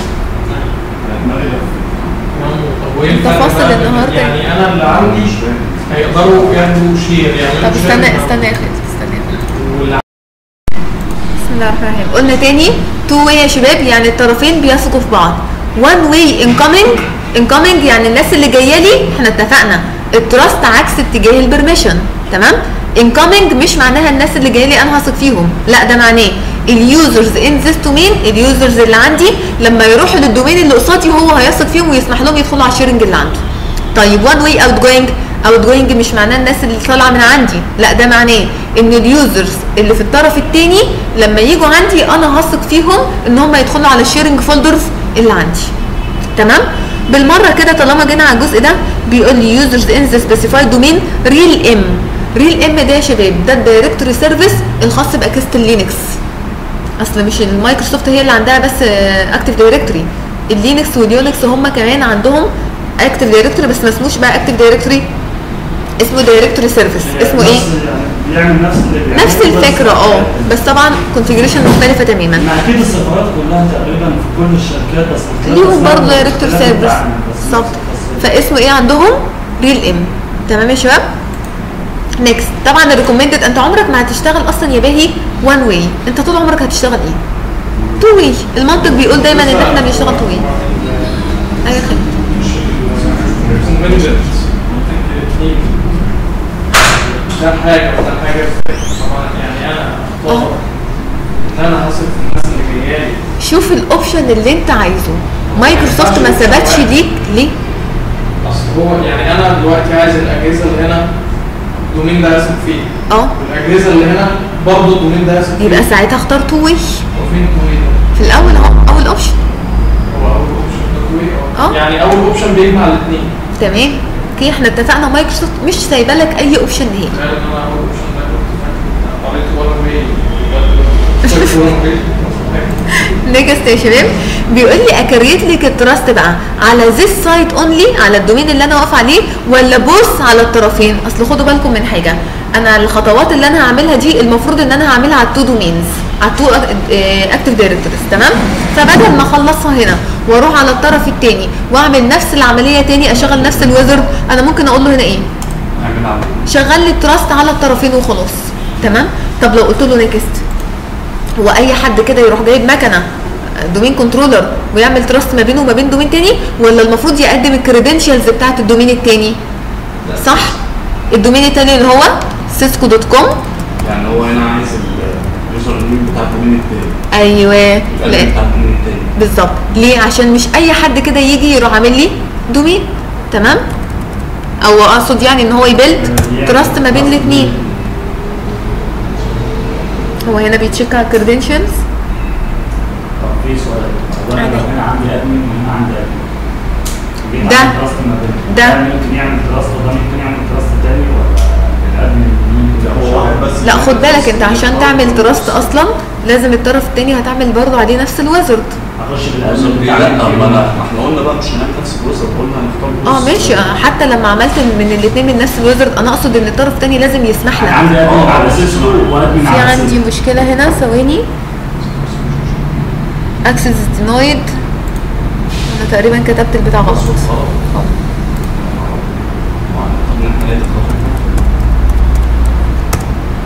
طب وايه الفرق فاصل بقى بين- النهاردة. يعني انا اللي عندي هيقدروا يعملوا شير يعني طب استنى استنى يا خالد استنى يا خالد. واللي بسم الله الرحمن الرحيم قلنا تاني تو واي يا شباب يعني الطرفين بيثقوا في بعض وان واي انكoming انكoming يعني الناس اللي جايه لي احنا اتفقنا التراست عكس اتجاه البرميشن تمام incoming مش معناها الناس اللي جايه لي انا هثق فيهم لا ده معناه اليوزرز ان ذيس دومين اليوزرز اللي عندي لما يروحوا للدومين اللي قصادي هو هيثق فيهم ويسمح لهم يدخلوا على الشيرنج اللي عنده طيب وان واي اوت جوينج اوت جوينج مش معناه الناس اللي طالعه من عندي لا ده معناه ان اليوزرز اللي في الطرف الثاني لما يجوا عندي انا هثق فيهم ان هم يدخلوا على الشيرنج فولدرز اللي عندي تمام بالمره كده طالما جينا على الجزء ده بيقول لي يوزرز ان ذا سبيسيفايد دومين ريل ام ريل ام ده يا شباب ده الدايركتوري سيرفيس الخاص باجهزه اللينكس اصل مش المايكروسوفت هي اللي عندها بس اكتف دايركتوري اللينكس واليونكس هم كمان عندهم اكتف دايركتوري بس ما اسموش بقى اكتف دايركتوري اسمه دايركتوري سيرفيس اسمه ايه نفس- بيعمل نفس اللي بيعمله نفس الفكره اه بس طبعا كونفيجريشن مختلفه تماما ما اكيد الصفات كلها تقريبا في كل الشركات بس ليهم برضه دايركتور سيرفيس بالظبط فاسمه ايه عندهم ريل ام تمام يا شباب نيكست طبعا الريكومندد انت عمرك ما هتشتغل اصلا يا باهي وان واي انت طول عمرك هتشتغل ايه تو واي المنطق بيقول دايما ان احنا بنشتغل تو واي ايوه خير recommended اتنين ده حاجة وده حاجة طبعا يعني أنا أفضل إن أنا هثق في الناس اللي جاية لي شوف الاوبشن اللي انت عايزه مايكروسوفت ما ثبتش ليك ليه أصل هو يعني أنا دلوقتي عايز الأجهزة اللي هنا الدومين ده يثق فيه اه والأجهزة اللي هنا برضه الدومين ده يثق فيه يبقى ساعتها اختار تو واي وفين الدومين ده؟ في الاول اهو اول اوبشن هو أول أوبشن ده دومين آه. يعني أول أوبشن بيجمع الاتنين تمام اوكي احنا اتفقنا مايكروسوفت مش سايبه لك اي اوبشن نهائي تخيل إن أنا أول أوبشن ده كنت فاكر قريت وان واي قريت وان واي نيكست يا شباب بيقول لي اكريت لك التراست بقى على ذيس سايت اونلي على الدومين اللي انا واقف عليه ولا بص على الطرفين اصل خدوا بالكم من حاجه انا الخطوات اللي انا هعملها دي المفروض ان انا هعملها على التو دومينز على التو اكتف دايركتوريز تمام فبدل ما اخلصها هنا واروح على الطرف الثاني واعمل نفس العمليه تاني اشغل نفس الويزرد انا ممكن اقول له هنا ايه اعمل على شغل لي التراست على الطرفين وخلاص تمام طب لو قلت له نيكست هو اي حد كده يروح جايب مكنه دومين كنترولر ويعمل تراست ما بينه وما بين دومين تاني ولا المفروض يقدم الكريدنشالز بتاعت الدومين التاني صح الدومين التاني اللي هو سيسكو دوت كوم يعني هو هنا عايز اليوزر نيم بتاع الدومين التاني ايوه القلب لا بتاع الدومين التاني بالظبط ليه عشان مش اي حد كده يجي يروح عامل لي دومين تمام او اقصد يعني ان هو يبيلد تراست ما بين الاثنين هو هنا بيتشيك على الكريدنشالز طب في سؤال هو انا لو هنا عندي ادمن وهنا عندي ادمن جيت ده- أعمل تراست ما بينهم. ده. ممكن يعمل تراست وده ممكن يعمل تراست تاني ولا الادمن ممكن هو واحد بس لا خد بالك انت عشان تعمل تراست اصلا لازم الطرف التاني هتعمل برضه عليه نفس الويزرد اخش الويزر بالادمن دي بتاع لا الاتنين. ما انا ما احنا قلنا بقى مش هنعمل نفس الويزر قلنا هنختار اه ويزر. ماشي اه، حتى لما عملت من الاثنين من نفس الويزرد انا اقصد ان الطرف التاني لازم يسمح يعني لك عندي ادمن اه، على اه، سيسكو وادمن في على عندي سيسكو مشكله هنا ثواني اكسس دينايد انا تقريبا كتبت البتاع غلط غلط. طب إن احنا نلاقي الخطأ.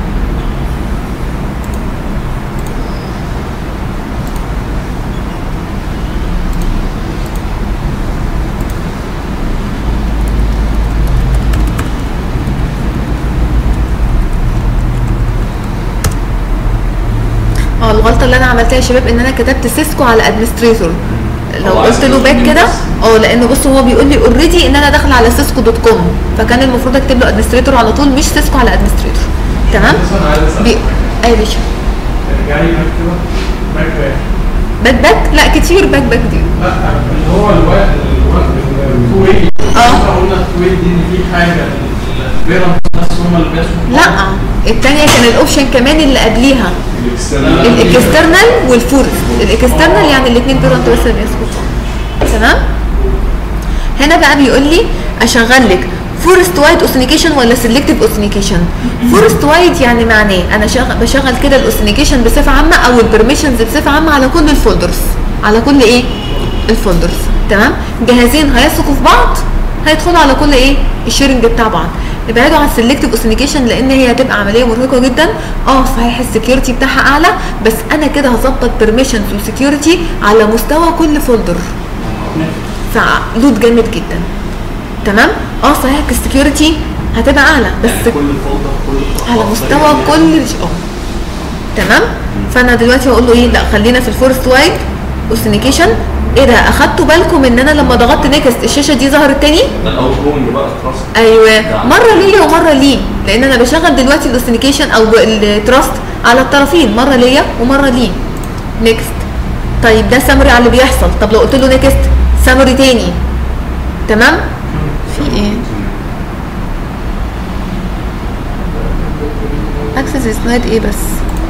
الغلطه اللي انا عملتها يا شباب ان انا كتبت سيسكو على ادمنستريتور لو هو عايز قلت له يقول باك مين كده بس؟ اه لانه بص هو بيقول لي اوريدي ان انا داخله على سيسكو دوت كوم فكان المفروض اكتب له ادمنستريتور على طول مش سيسكو على ادمنستريتور تمام بس انا عايز اسال بي... اي باشا ارجعي باك كده باك باك باك باك لا كتير باك باك دي لا اللي هو الوقت الوقت التو واي اه. قلنا التو واي دي ان في حاجه البيرنت نفسه هم اللي بيسموا لا التانية كان الاوبشن كمان اللي قبليها الاكسترنال الاكسترنال والفورست الاكسترنال يعني الاثنين بيرنت بس اللي بيسكتوا تمام هنا بقى بيقول لي اشغل لك فورست وايد اوثنيكيشن ولا سيلكتيف اوثنيكيشن فورست وايد يعني معناه انا شغل بشغل كده الاوثنيكيشن بصفه عامه او البرميشنز بصفه عامه على كل الفولدرز على كل ايه الفولدرز تمام جهازين هيثقوا في بعض هيدخلوا على كل ايه الشيرنج بتاع بعض ابعدوا عن السلكتيف اوثنيكيشن لان هي هتبقى عمليه مرهقه جدا اه صحيح السكيورتي بتاعها اعلى بس انا كده هظبط بيرميشنز وسكيورتي على مستوى كل فولدر فلود جامد جدا تمام اه صحيح السكيورتي هتبقى اعلى بس كل فولدر كل على مستوى كل اه تمام فانا دلوقتي هقول له ايه لا خلينا في الفورست وايد اوثنيكيشن ايه ده اخدتوا بالكم ان انا لما ضغطت نيكست الشاشه دي ظهرت تاني ده الاوت جوينج بقى تراست ايوه مره ليا ومره ليه لان انا بشغل دلوقتي الاوثنيكيشن او التراست على الطرفين مره ليا ومره ليه نيكست طيب ده سمري على اللي بيحصل طب لو قلت له نيكست سمري تاني تمام في ايه اكسس دينايد ايه بس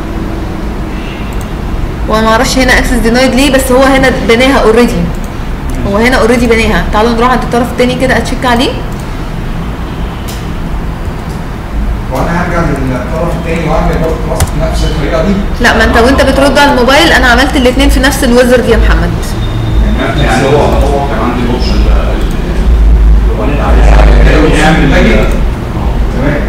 وانا ما اعرفش هنا اكسس دينايد ليه بس هو هنا بناها اوريدي هو هنا اوريدي بناها تعالوا نروح عند الطرف التاني كده اتشيك عليه وانا هرجع للطرف الثاني واعمل برضه تراست بنفس الطريقه دي لا ما انت وانت بترد على الموبايل انا عملت الاثنين في نفس الويزرد يا محمد يعني هو هو كان عندي الاوبشن ده اللي هو انت عايز يعمل تمام تمام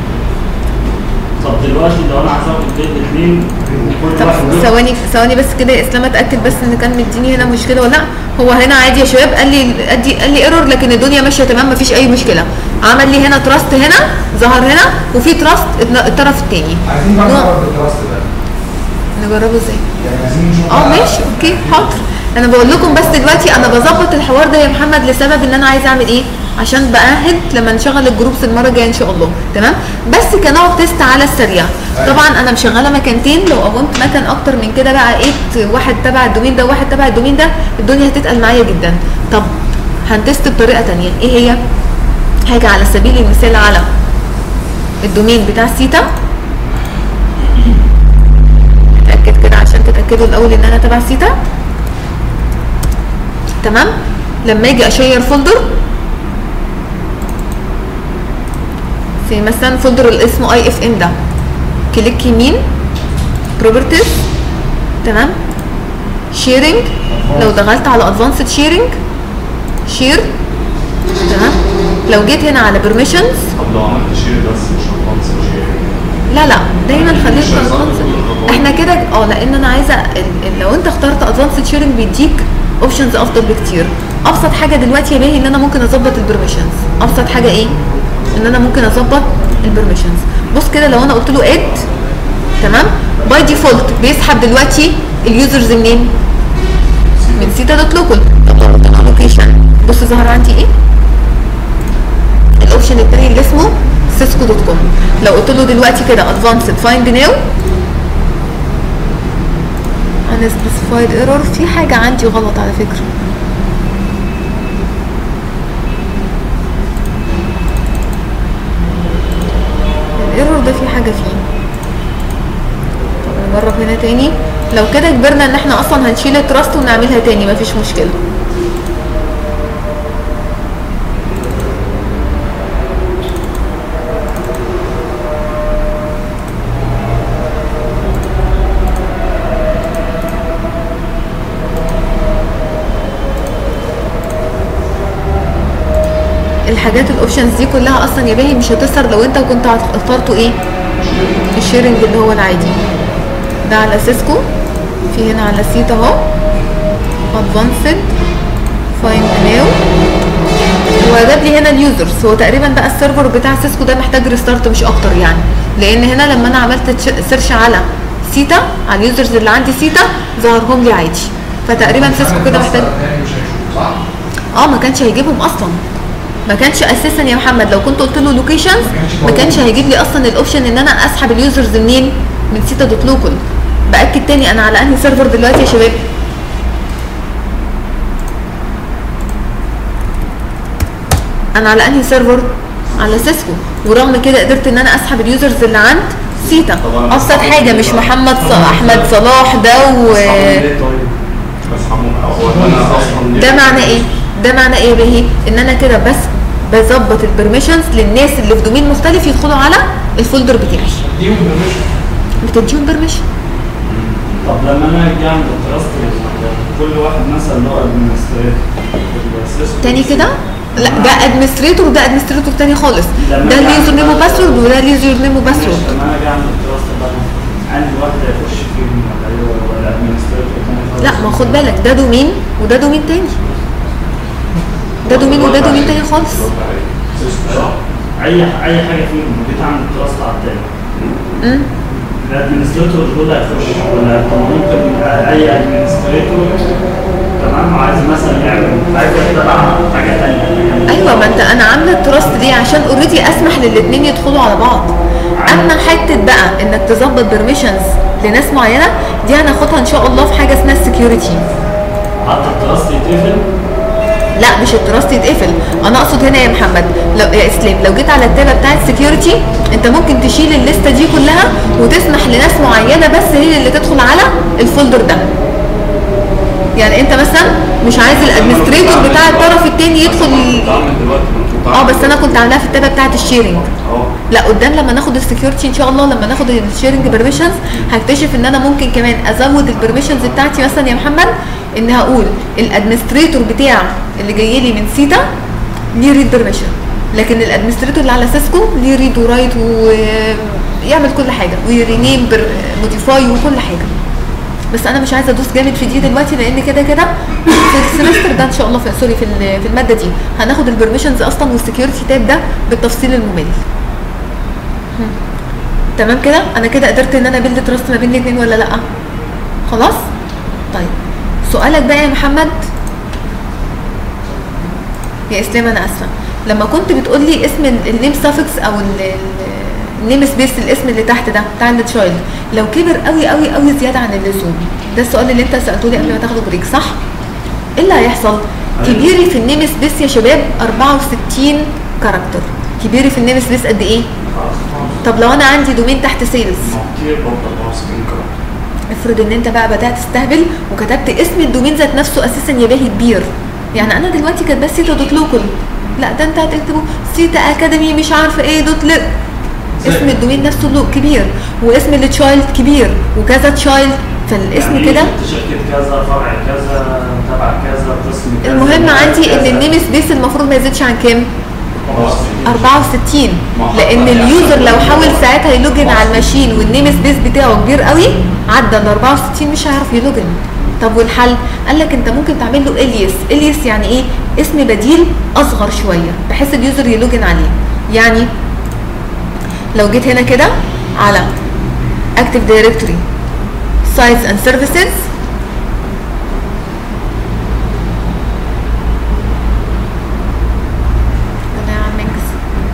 طب دلوقتي لو انا عايز اخد بين الاثنين وكل طب واحد له- ثواني ثواني بس كده يا اسلام اتاكد بس ان كان مديني هنا مشكله ولا لا هو هنا عادي يا شباب قال لي ادي قال لي ايرور لكن الدنيا ماشيه تمام مفيش اي مشكله عمل لي هنا تراست هنا ظهر هنا وفي تراست الطرف الثاني عايزين بقى نجرب التراست ده نجربه ازاي يعني عايزين نشوف اه بقى- ماشي اوكي حاضر انا بقول لكم بس دلوقتي انا بظبط الحوار ده يا محمد لسبب ان انا عايزه اعمل ايه عشان بأهد لما نشغل الجروبس المره الجايه ان شاء الله تمام بس كنوع تيست على السريع طبعا انا مشغله مكانتين لو قومت مكان اكتر من كده بقى ايه واحد تبع الدومين ده وواحد تبع الدومين ده الدنيا هتتقل معايا جدا طب هنتست بطريقه تانية ايه هي حاجه على سبيل المثال على الدومين بتاع سيتا اتاكد كده عشان تتاكدوا الاول ان انا تبع سيتا تمام لما اجي اشير فولدر في مثلا فولدر اللي اسمه اي اف ام ده كليك يمين بروبرتيز تمام شيرنج لو دخلت على ادفانسد شيرنج شير تمام لو جيت هنا على بيرميشنز طب لو عملت شير بس مش هتخلص شير لا لا دايما خليك مش في هيظهر advanced. كل الخطوات. احنا كده اه لان انا عايزه ال- ال- لو انت اخترت ادفانسد شيرنج بيديك اوبشنز افضل بكتير ابسط حاجه دلوقتي يا باهي ان انا ممكن اظبط البرميشنز ابسط حاجه ايه ان انا ممكن اظبط البرميشنز بص كده لو انا قلت له اد تمام باي ديفولت بيسحب دلوقتي اليوزرز منين من سيتا دوت لوكال طب لو قلت له لوكيشن بص ظهر عندي ايه الاوبشن التاني اللي اسمه سيسكو دوت كوم لو قلت له دلوقتي كده ادفانسد فايند نيو انا سبيسيفايد ايرور في حاجه عندي غلط على فكره الايرور ده في حاجه فيه طب نجرب هنا تاني لو كده كبرنا ان احنا اصلا هنشيل التراست ونعملها تاني مفيش مشكله الحاجات الاوبشنز دي كلها اصلا يا باهي مش هتظهر لو انت كنت اخترته ايه الشيرنج اللي هو العادي ده على سيسكو في هنا على سيت اهو ادفانسد فايند نيو وجاب لي هنا اليوزرز هو تقريبا بقى السيرفر بتاع سيسكو ده محتاج ريستارت مش اكتر يعني لان هنا لما انا عملت تش- سيرش على سيتا على اليوزرز اللي عندي سيتا ظهرهم لي عادي فتقريبا سيسكو كده محتاج تاني مش هيشوف صح؟ اه ما كانش هيجيبهم اصلا ما كانش اساسا يا محمد لو كنت قلت له لوكيشنز ما كانش هيجيب لي اصلا الاوبشن ان انا اسحب اليوزرز منين من سيتا دوت لوكال باكد تاني انا على انهي سيرفر دلوقتي يا شباب انا على انهي سيرفر على سيسكو ورغم كده قدرت ان انا اسحب اليوزرز اللي عند سيتا طبعاً. ابسط حاجه مش محمد ص... احمد صلاح ده و بفهمه هو انا اصلا ده معناه ايه؟ ده معناه ايه يا بهي؟ ان انا كده بس بظبط البرميشنز للناس اللي في دومين مختلف يدخلوا على الفولدر بتاعي ديهم بيرميشن بتديهم برميشن طب لما انا اجي اعمل تراست كل واحد مثلا اللي هو ادمنستريتور تاني كده لا ده ادمنستريتور وده ادمنستريتور تاني خالص لما ده أجي ليه يوزر نيم أعمل- وباسورد وده ليه يوزر نيم وباسورد لما انا اجي اعمل تراست بقى عندي واحد هيخش فيهم ولا ايه ولا ادمنستريتور تاني خالص لا ما خد بالك ده دومين وده دومين تاني ده دومين وده دومين تاني خالص اي اي حاجه فيهم جيت اعمل تراست على التاني امم الادمنستريتور دول هيخش ولا ممكن اي ادمنستريتور تمام عايز مثلا يعمل عايز يتبع حاجه ثانيه ايوه ما انت انا عامله التراست دي عشان اوريدي اسمح للاثنين يدخلوا على بعض اما حته بقى انك تظبط برميشنز لناس معينه دي هناخدها ان شاء الله في حاجه اسمها السكيورتي حتى التراست يتقفل لا مش التراست يتقفل انا اقصد هنا يا محمد لو يا اسلام لو جيت على التابه بتاعت سكيورتي انت ممكن تشيل الليسته دي كلها وتسمح لناس معينه بس هي اللي تدخل على الفولدر ده يعني انت مثلا مش عايز الادمنستريتور بتاع الطرف التاني يدخل بعمل دلوقتي المفروض اه بس انا كنت عاملاها في التابه بتاعت الشيرنج اه لا قدام لما ناخد السكيورتي ان شاء الله لما ناخد الشيرنج بيرميشنز هكتشف ان انا ممكن كمان ازود البرميشنز بتاعتي مثلا يا محمد ان هقول الادمنستريتور بتاع اللي جاي لي من سيتا ليه ريد بيرميشن لكن الادمنستريتور اللي على سيسكو ليه ريد ورايت ويعمل كل حاجه ويرينيم موديفاي وكل حاجه بس انا مش عايزه ادوس جامد في دي دلوقتي لان كده كده في السمستر ده ان شاء الله في سوري في ال- في الماده دي هناخد البرميشنز اصلا والسكيورتي تاب ده بالتفصيل الممل هم. تمام كده انا كده قدرت ان انا بيلد تراست ما بين الاثنين ولا لا خلاص طيب سؤالك بقى يا محمد يا اسلام انا اسفه لما كنت بتقول لي اسم النيم سافكس او النيم سبيس الاسم اللي تحت ده بتاع التشايلد لو كبر قوي قوي قوي زياده عن اللزوم ده السؤال اللي انت سالته لي قبل ما تاخدوا بريك صح ايه اللي هيحصل كبيري في النيم سبيس يا شباب 64 كاركتر كبيري في النيم سبيس قد ايه طب لو انا عندي دومين تحت سيلز كتير برضه 64 كاركتر افرض ان انت بقى بدات تستهبل وكتبت اسم الدومين ذات نفسه اساسا يا باهي كبير يعني انا دلوقتي كاتباه سيتا دوت لوكال لا ده انت هتكتبه سيتا اكاديمي مش عارفه ايه دوت لق اسم الدومين نفسه له كبير واسم التشايلد كبير وكذا تشايلد فالاسم يعني كده شركه كذا فرع كذا تبع كذا قسم كذا المهم مركز عندي ان كذا. النيم سبيس المفروض ما يزيدش عن كام 64 64 لان اليوزر لو حاول ساعتها يلوجن على الماشين والنيم سبيس بتاعه كبير قوي عدى ال 64 مش هيعرف يلوجن طب والحل قال لك انت ممكن تعمل له اليس اليس يعني ايه اسم بديل اصغر شويه بحيث اليوزر يلوجن عليه يعني لو جيت هنا كده على اكتف دايركتوري سايتس اند سيرفيسز انا يا عم انجز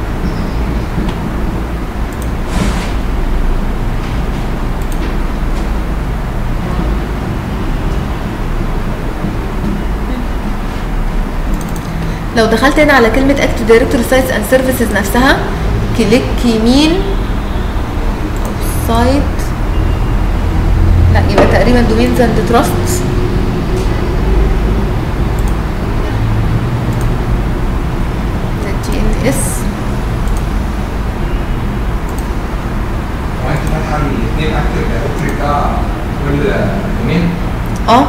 لو دخلت هنا على كلمة Active Directory Sites and Services نفسها كليك يمين سايت لا يبقى تقريبا دومينز اند تراست جي ان اس وانت فاتحه الاثنين اكتف دايركتوري بتاع كل دومين اه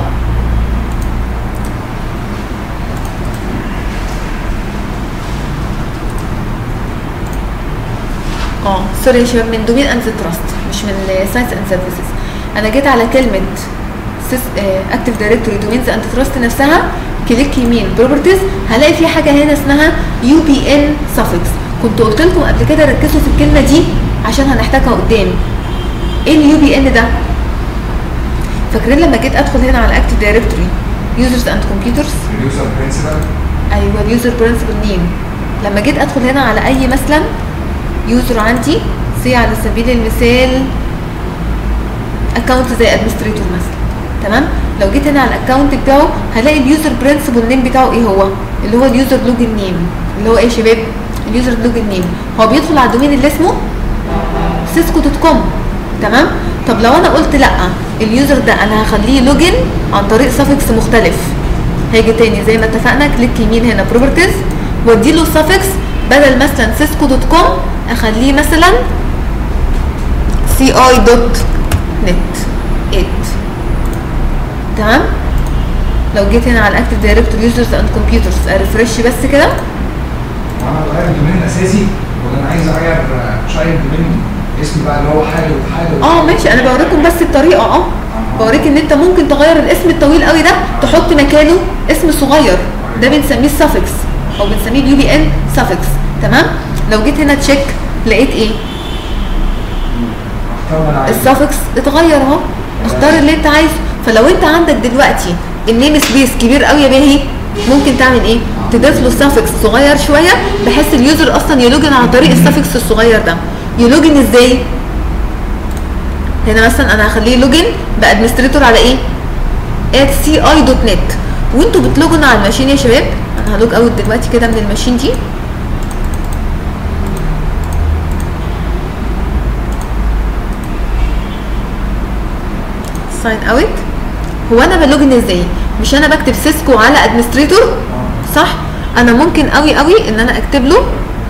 اه سوري يا شباب من دومين اند تراست مش من ساينس اند سيرفيسز انا جيت على كلمه اكتف دايركتوري دومينز اند تراست نفسها كليك يمين بروبرتيز هلاقي في حاجه هنا اسمها يو بي ان سافكس كنت قلت لكم قبل كده ركزوا في الكلمه دي عشان هنحتاجها قدام ايه اليو بي ان ده فاكرين لما جيت ادخل هنا على اكتف دايركتوري يوزرز اند كمبيوترز اليوزر برنسبل ايوه اليوزر برنسبل نيم لما جيت ادخل هنا على اي مثلا يوزر عندي سي على سبيل المثال اكونت زي ادمنستريتور مثلا تمام لو جيت هنا على الاكونت بتاعه هلاقي اليوزر برنسبل نيم بتاعه ايه هو اللي هو اليوزر لوجن نيم اللي هو ايه يا شباب اليوزر لوجن نيم هو بيدخل على الدومين اللي اسمه سيسكو دوت كوم تمام طب لو انا قلت لا اليوزر ده انا هخليه لوجن عن طريق سافكس مختلف هاجي تاني زي ما اتفقنا كليك يمين هنا بروبرتيز وادي له سافكس بدل مثلا سيسكو دوت كوم اخليه مثلا سي اي دوت نت 8 تمام لو جيت هنا على الاكتف دايركتور يوزرز اند كمبيوترز ارفرش بس كده وانا بغير الدومين الاساسي ولا انا عايز اغير شايل دومين اسمي بقى اللي هو حاجه وحاجه اه ماشي انا بوريكم بس الطريقه اه بوريك ان انت ممكن تغير الاسم الطويل قوي ده تحط مكانه اسم صغير ده بنسميه السافكس او بنسميه اليو بي ان سافكس تمام لو جيت هنا تشيك لقيت ايه اختار ما انا عايزه السافكس اتغير اهو اختار اللي انت عايزه فلو انت عندك دلوقتي النيم سبيس كبير قوي يا باهي ممكن تعمل ايه تضيف له سافكس صغير شويه بحيث اليوزر اصلا يلوجن عن طريق السافكس الصغير ده يلوجن ازاي هنا مثلا انا هخليه لوجن بادمنستريتور على ايه at ci.net وانتوا بتلوجنوا على الماشين يا شباب انا هلوج اوت دلوقتي كده من الماشين دي ساين اوت هو انا بلوجن ازاي مش انا بكتب سيسكو على ادمنستريتور صح انا ممكن قوي قوي ان انا اكتب له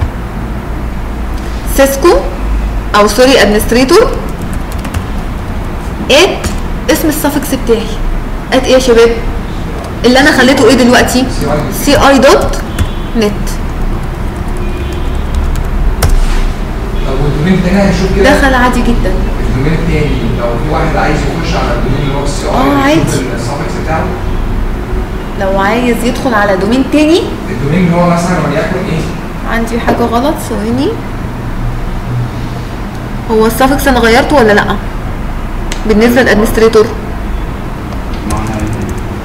سيسكو او سوري ادمنستريتور ات اسم السفكس بتاعي ات ايه يا شباب اللي انا خليته ايه دلوقتي سي اي دوت نت طب والدومين التاني هنشوف كده دخل عادي جدا الدومين التاني لو في واحد عايز يخش على الدومين اللي هو السي اه، عادي. السافكس بتاعه لو عايز يدخل على دومين تاني الدومين اللي هو مثلا وليكن ايه عندي حاجه غلط ثواني هو السفكس انا غيرته ولا لا بالنسبه للادمنستريتور معناها ايه؟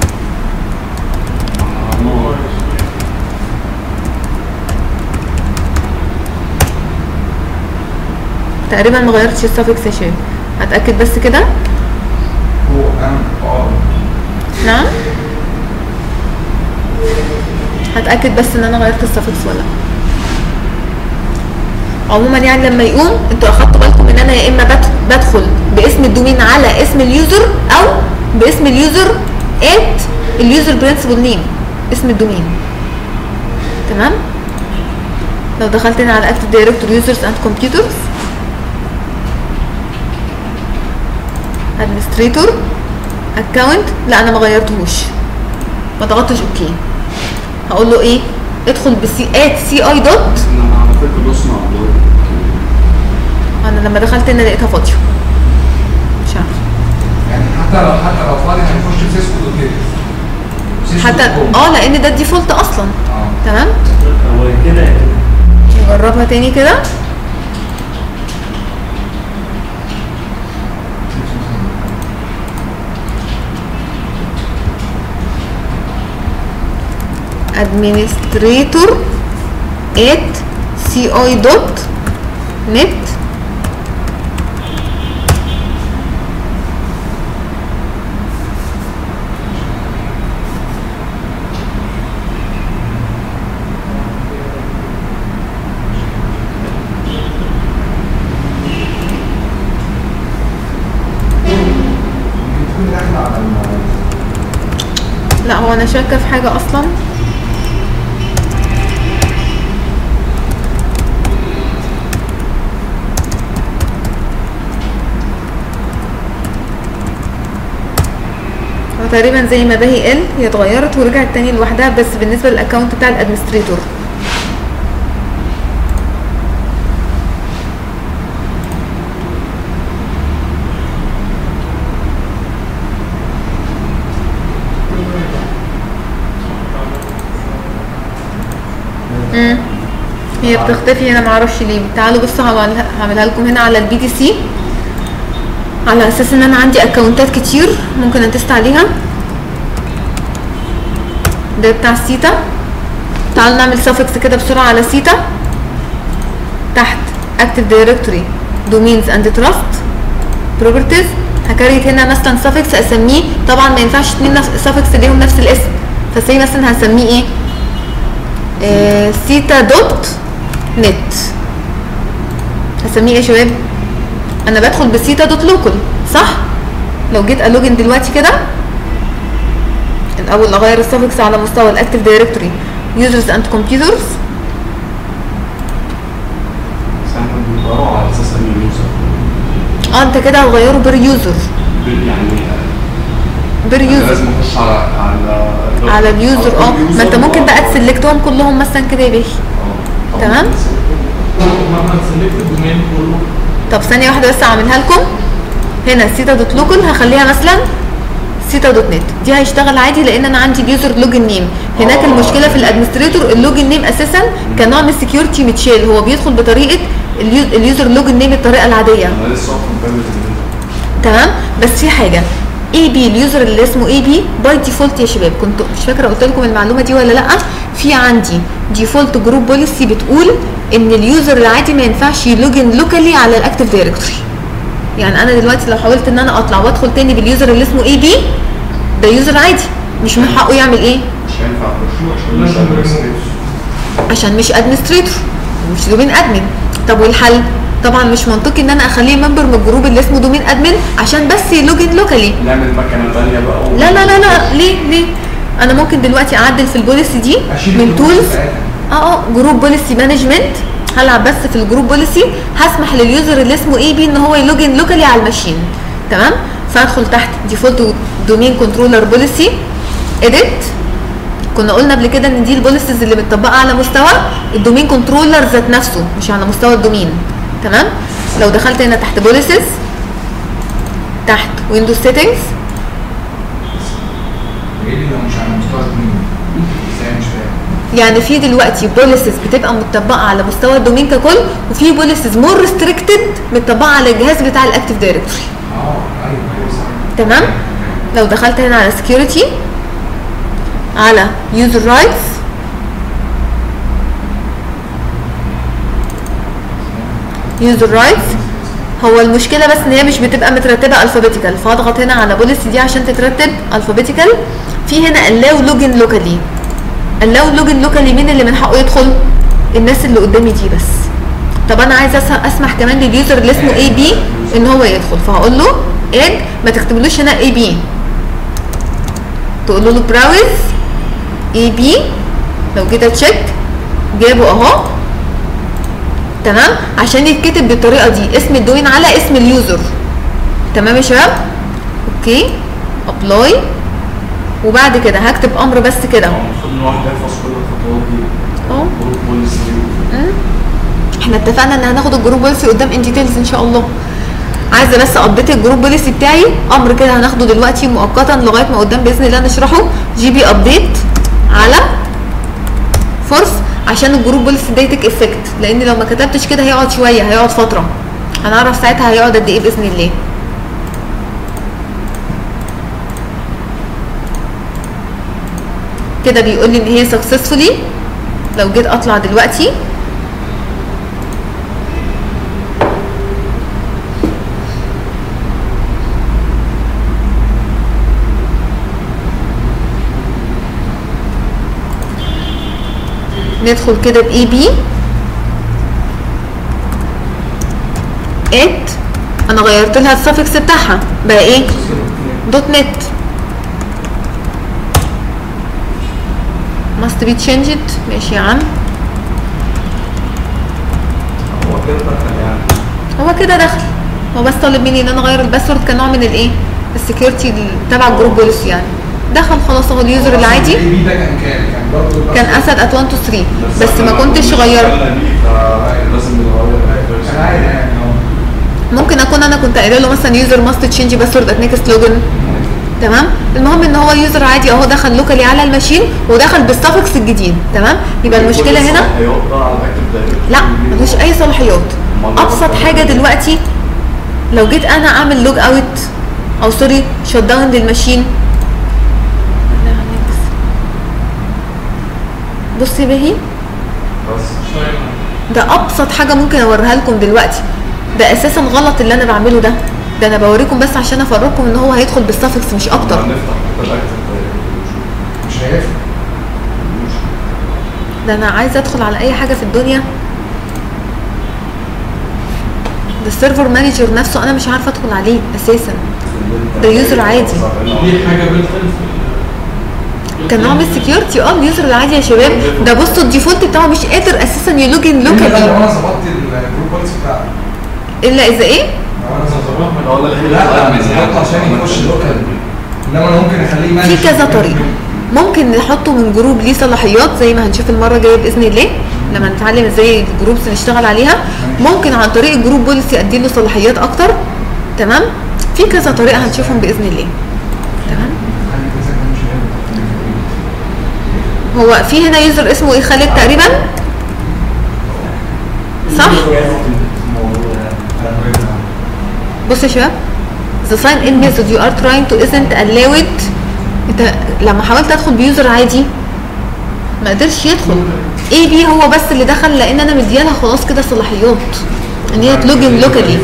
معناها تقريبا ما غيرتش السفكس يا شباب هتاكد بس كده هو ام ار نعم هتاكد بس ان انا غيرت السفكس ولا لا عموما يعني لما يقوم انتوا اخدتوا بالكم ان انا يا اما بدخل, بدخل باسم الدومين على اسم اليوزر او باسم اليوزر ات اليوزر برنسبل نيم اسم الدومين تمام لو دخلت هنا على اكتف دايركتور يوزرز اند كمبيوترز ادمنستريتور اكونت لا انا ما غيرتهوش ما ضغطتش اوكي هقول له ايه ادخل بسي ات سي اي دوت انا على فكره دوسنا على انا لما دخلت هنا لقيتها فاضيه مش عارفه يعني حتى لو حتى لو فاضي هنخش في سيسكو دوت نت سيسكو حتى دوت كوم. اه لان ده الديفولت اصلا اه تمام هو كده يا كده نجربها تاني كده administrator at ci dot net ممكن تكون داخله على ال- لا هو انا شاكه في حاجه اصلا هو تقريبا زي ما باهي قال هي اتغيرت ورجعت تاني لوحدها بس بالنسبه للاكونت بتاع الادمنستريتور امم هي بتختفي هنا معرفش ليه تعالوا بصوا هعملها هعملها لكم هنا على البي تي سي على اساس ان انا عندي اكونتات كتير ممكن اتست عليها ده بتاع سيتا تعالوا نعمل suffix كده بسرعة على سيتا تحت active directory domains and trust properties هكريت هنا مثلا suffix اسميه طبعا ما ينفعش اتنين نفس suffix ليهم نفس الاسم فسي مثلا هسميه ايه آه سيتا دوت نت هسميه ايه يا شباب انا بدخل بسيتا دوت لوكال صح لو جيت الوجن دلوقتي كده الاول اغير السفكس على مستوى الاكتيف دايركتوري يوزرز اند كمبيوترز بس احنا بنقراه على اساس ان اليوزر اه انت كده هتغيره بير يوزر يعني بير أنا يوزر لازم اخش على على على اليوزر اه ما انت ممكن بقى تسلكتهم كلهم مثلا كده يا باشا تمام. مهما سلكت الدومين كله طب ثانيه واحده بس اعملها لكم هنا سيتا دوت لوكال هخليها مثلا سيتا دوت نت دي هيشتغل عادي لان انا عندي اليوزر لوجن نيم هناك آه. المشكله في الادمنستريتور اللوجن نيم اساسا كنوع من السكيورتي متشال هو بيدخل بطريقه اليو- اليوزر لوجن نيم الطريقه العاديه انا لسه اصلا فاهم تمام بس في حاجه اي بي اليوزر اللي اسمه اي بي باي ديفولت يا شباب كنت مش فاكره قلت لكم المعلومه دي ولا لا في عندي ديفولت جروب بوليسي بتقول ان اليوزر العادي ما ينفعش يلوجن لوكالي على الاكتيف دايركتوري يعني انا دلوقتي لو حاولت ان انا اطلع وادخل تاني باليوزر اللي اسمه اي بي ده يوزر عادي مش من حقه يعمل ايه مش هينفع اخش عشان مش لازم administrator. عشان مش ادمنستريتور مش دومين ادمن طب والحل طبعا مش منطقي ان انا اخليه ممبر من الجروب اللي اسمه دومين ادمن عشان بس يلوجن لوكالي نعمل مكنه ثانيه بقى و- لا لا لا لا ليه ليه انا ممكن دلوقتي اعدل في البوليسي دي اشيل من الجروب تولز بتاعتها. اه اه جروب بوليسي مانجمنت هلعب بس في الجروب بوليسي هسمح لليوزر اللي اسمه اي بي ان هو يلوجن لوكالي على الماشين تمام فادخل تحت ديفولت دومين كنترولر بوليسي اديت كنا قلنا قبل كده ان دي البوليسيز اللي متطبقه على مستوى الدومين كنترولر ذات نفسه مش على مستوى الدومين تمام لو دخلت هنا تحت بوليسيز تحت ويندوز سيتنجز ايه اللي لو مش على مستوى الدومين ازاي مش فاهم يعني في دلوقتي بوليسز بتبقى متطبقه على مستوى الدومين ككل وفي بوليسز مور ريستريكتد متطبقه على الجهاز بتاع الاكتيف دايركتوري اه ايوه ايوه صح تمام لو دخلت هنا على سكيورتي على يوزر رايتس يوزر رايتس هو المشكله بس ان هي مش بتبقى مترتبه الفابيتيكال فاضغط هنا على بوليسي دي عشان تترتب الفابيتيكال في هنا allow login locally allow login locally مين اللي من حقه يدخل الناس اللي قدامي دي بس طب انا عايزه أس- اسمح كمان لليوزر اللي اسمه اي بي ان هو يدخل فهقول له اد ما تكتبلوش هنا اي بي تقول له براوز اي بي لو جيت اتشيك جابه اهو تمام عشان يتكتب بالطريقه دي اسم الدوين على اسم اليوزر تمام يا شباب اوكي ابلاي وبعد كده هكتب امر بس كده هو المفروض ان الواحد يحفظ كل الخطوات دي اه جروب بوليسي احنا اتفقنا ان هناخد الجروب بوليسي قدام ان ديتيلز ان شاء الله عايزه بس ابديت الجروب بوليسي بتاعي امر كده هناخده دلوقتي مؤقتا لغايه ما قدام باذن الله نشرحه جي بي ابديت على فورس عشان الجروب بوليسي ده يتك افكت لان لو ما كتبتش كده هيقعد شويه هيقعد فتره هنعرف ساعتها هيقعد قد ايه باذن الله كده بيقول لي ان هي سكسسفولي لو جيت اطلع دلوقتي ندخل كده باي بي ات انا غيرت لها السفكس بتاعها بقى ايه دوت نت must be changed ماشي يا عم هو كده دخل يعني هو كده دخل هو بس طالب مني ان انا اغير الباسورد كنوع من الايه السكيورتي تبع الجروب بوليسي يعني دخل خلاص اهو اليوزر العادي الاي بي ده كان كام؟ كان برضه كان اسد ات 1 2 3 بس ما إحنا كنتش كنا غيرت اشتغلنا بيه فلازم نغير كان عادي يعني اه ممكن اكون انا كنت قايله له مثلا يوزر ماست تشينج باسورد ات نيكست لوجن تمام المهم ان هو يوزر عادي اهو دخل لوكالي على الماشين ودخل بالسفكس الجديد تمام يبقى المشكله هنا الصلاحيات بقى على الاكتف دايركتوري لا ملوش اي صلاحيات أمال ابسط هو حاجه بيعمل إيه؟ دلوقتي لو جيت انا اعمل لوج اوت او سوري شوت داون للماشين بصي يا بهي بس شويه ده ابسط حاجه ممكن اوريها لكم دلوقتي ده اساسا غلط اللي انا بعمله ده ده انا بوريكم بس عشان افرجكم ان هو هيدخل بالسفكس مش اكتر نفتح الاكتف مش هينفع ده انا عايزه ادخل على اي حاجه في الدنيا ده السيرفر مانجر نفسه انا مش عارفه ادخل عليه اساسا ده يوزر عادي دي حاجه بيلت ان في كان نوع من السكيورتي اه اليوزر العادي يا شباب ده بصوا الديفولت بتاعه مش قادر اساسا يلوجن الا لو لوكالي انا ظبطت الجروب بوليسي بتاعي الا اذا ايه لو انا ظبطت صباح من ولا لا لا ظبطت عشان يخش لوكال انما انا ممكن اخليه يمانج في كذا طريقه ممكن نحطه من جروب ليه صلاحيات زي ما هنشوف المره الجايه باذن الله لما نتعلم ازاي الجروبس نشتغل عليها ممكن عن طريق الجروب بوليسي ادي له صلاحيات اكتر تمام في كذا طريقه هنشوفهم باذن الله تمام خلي كذا كمان مش هينفع. هو في هنا يوزر اسمه ايه خالد تقريبا صح بص يا شباب the sign in method you are trying to isn't allowed انت لما حاولت ادخل بيوزر عادي ما قدرش يدخل اي بي هو بس اللي دخل لان انا مديالها خلاص كده صلاحيات ان هي تلوجن لوكالي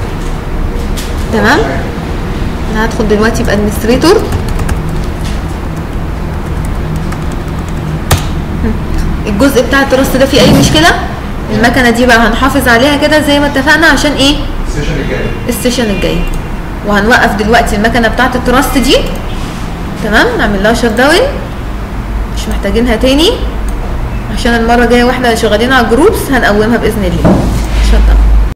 تمام انا هدخل دلوقتي بادمنستريتور الجزء بتاع التراست ده فيه اي مشكله المكنه دي بقى هنحافظ عليها كده زي ما اتفقنا عشان ايه السيشن الجاي السيشن الجاي وهنوقف دلوقتي المكنه بتاعه التراست دي تمام نعمل لها شت داون مش محتاجينها تاني عشان المره الجايه واحنا شغالين على الجروبس هنقومها باذن الله شت داون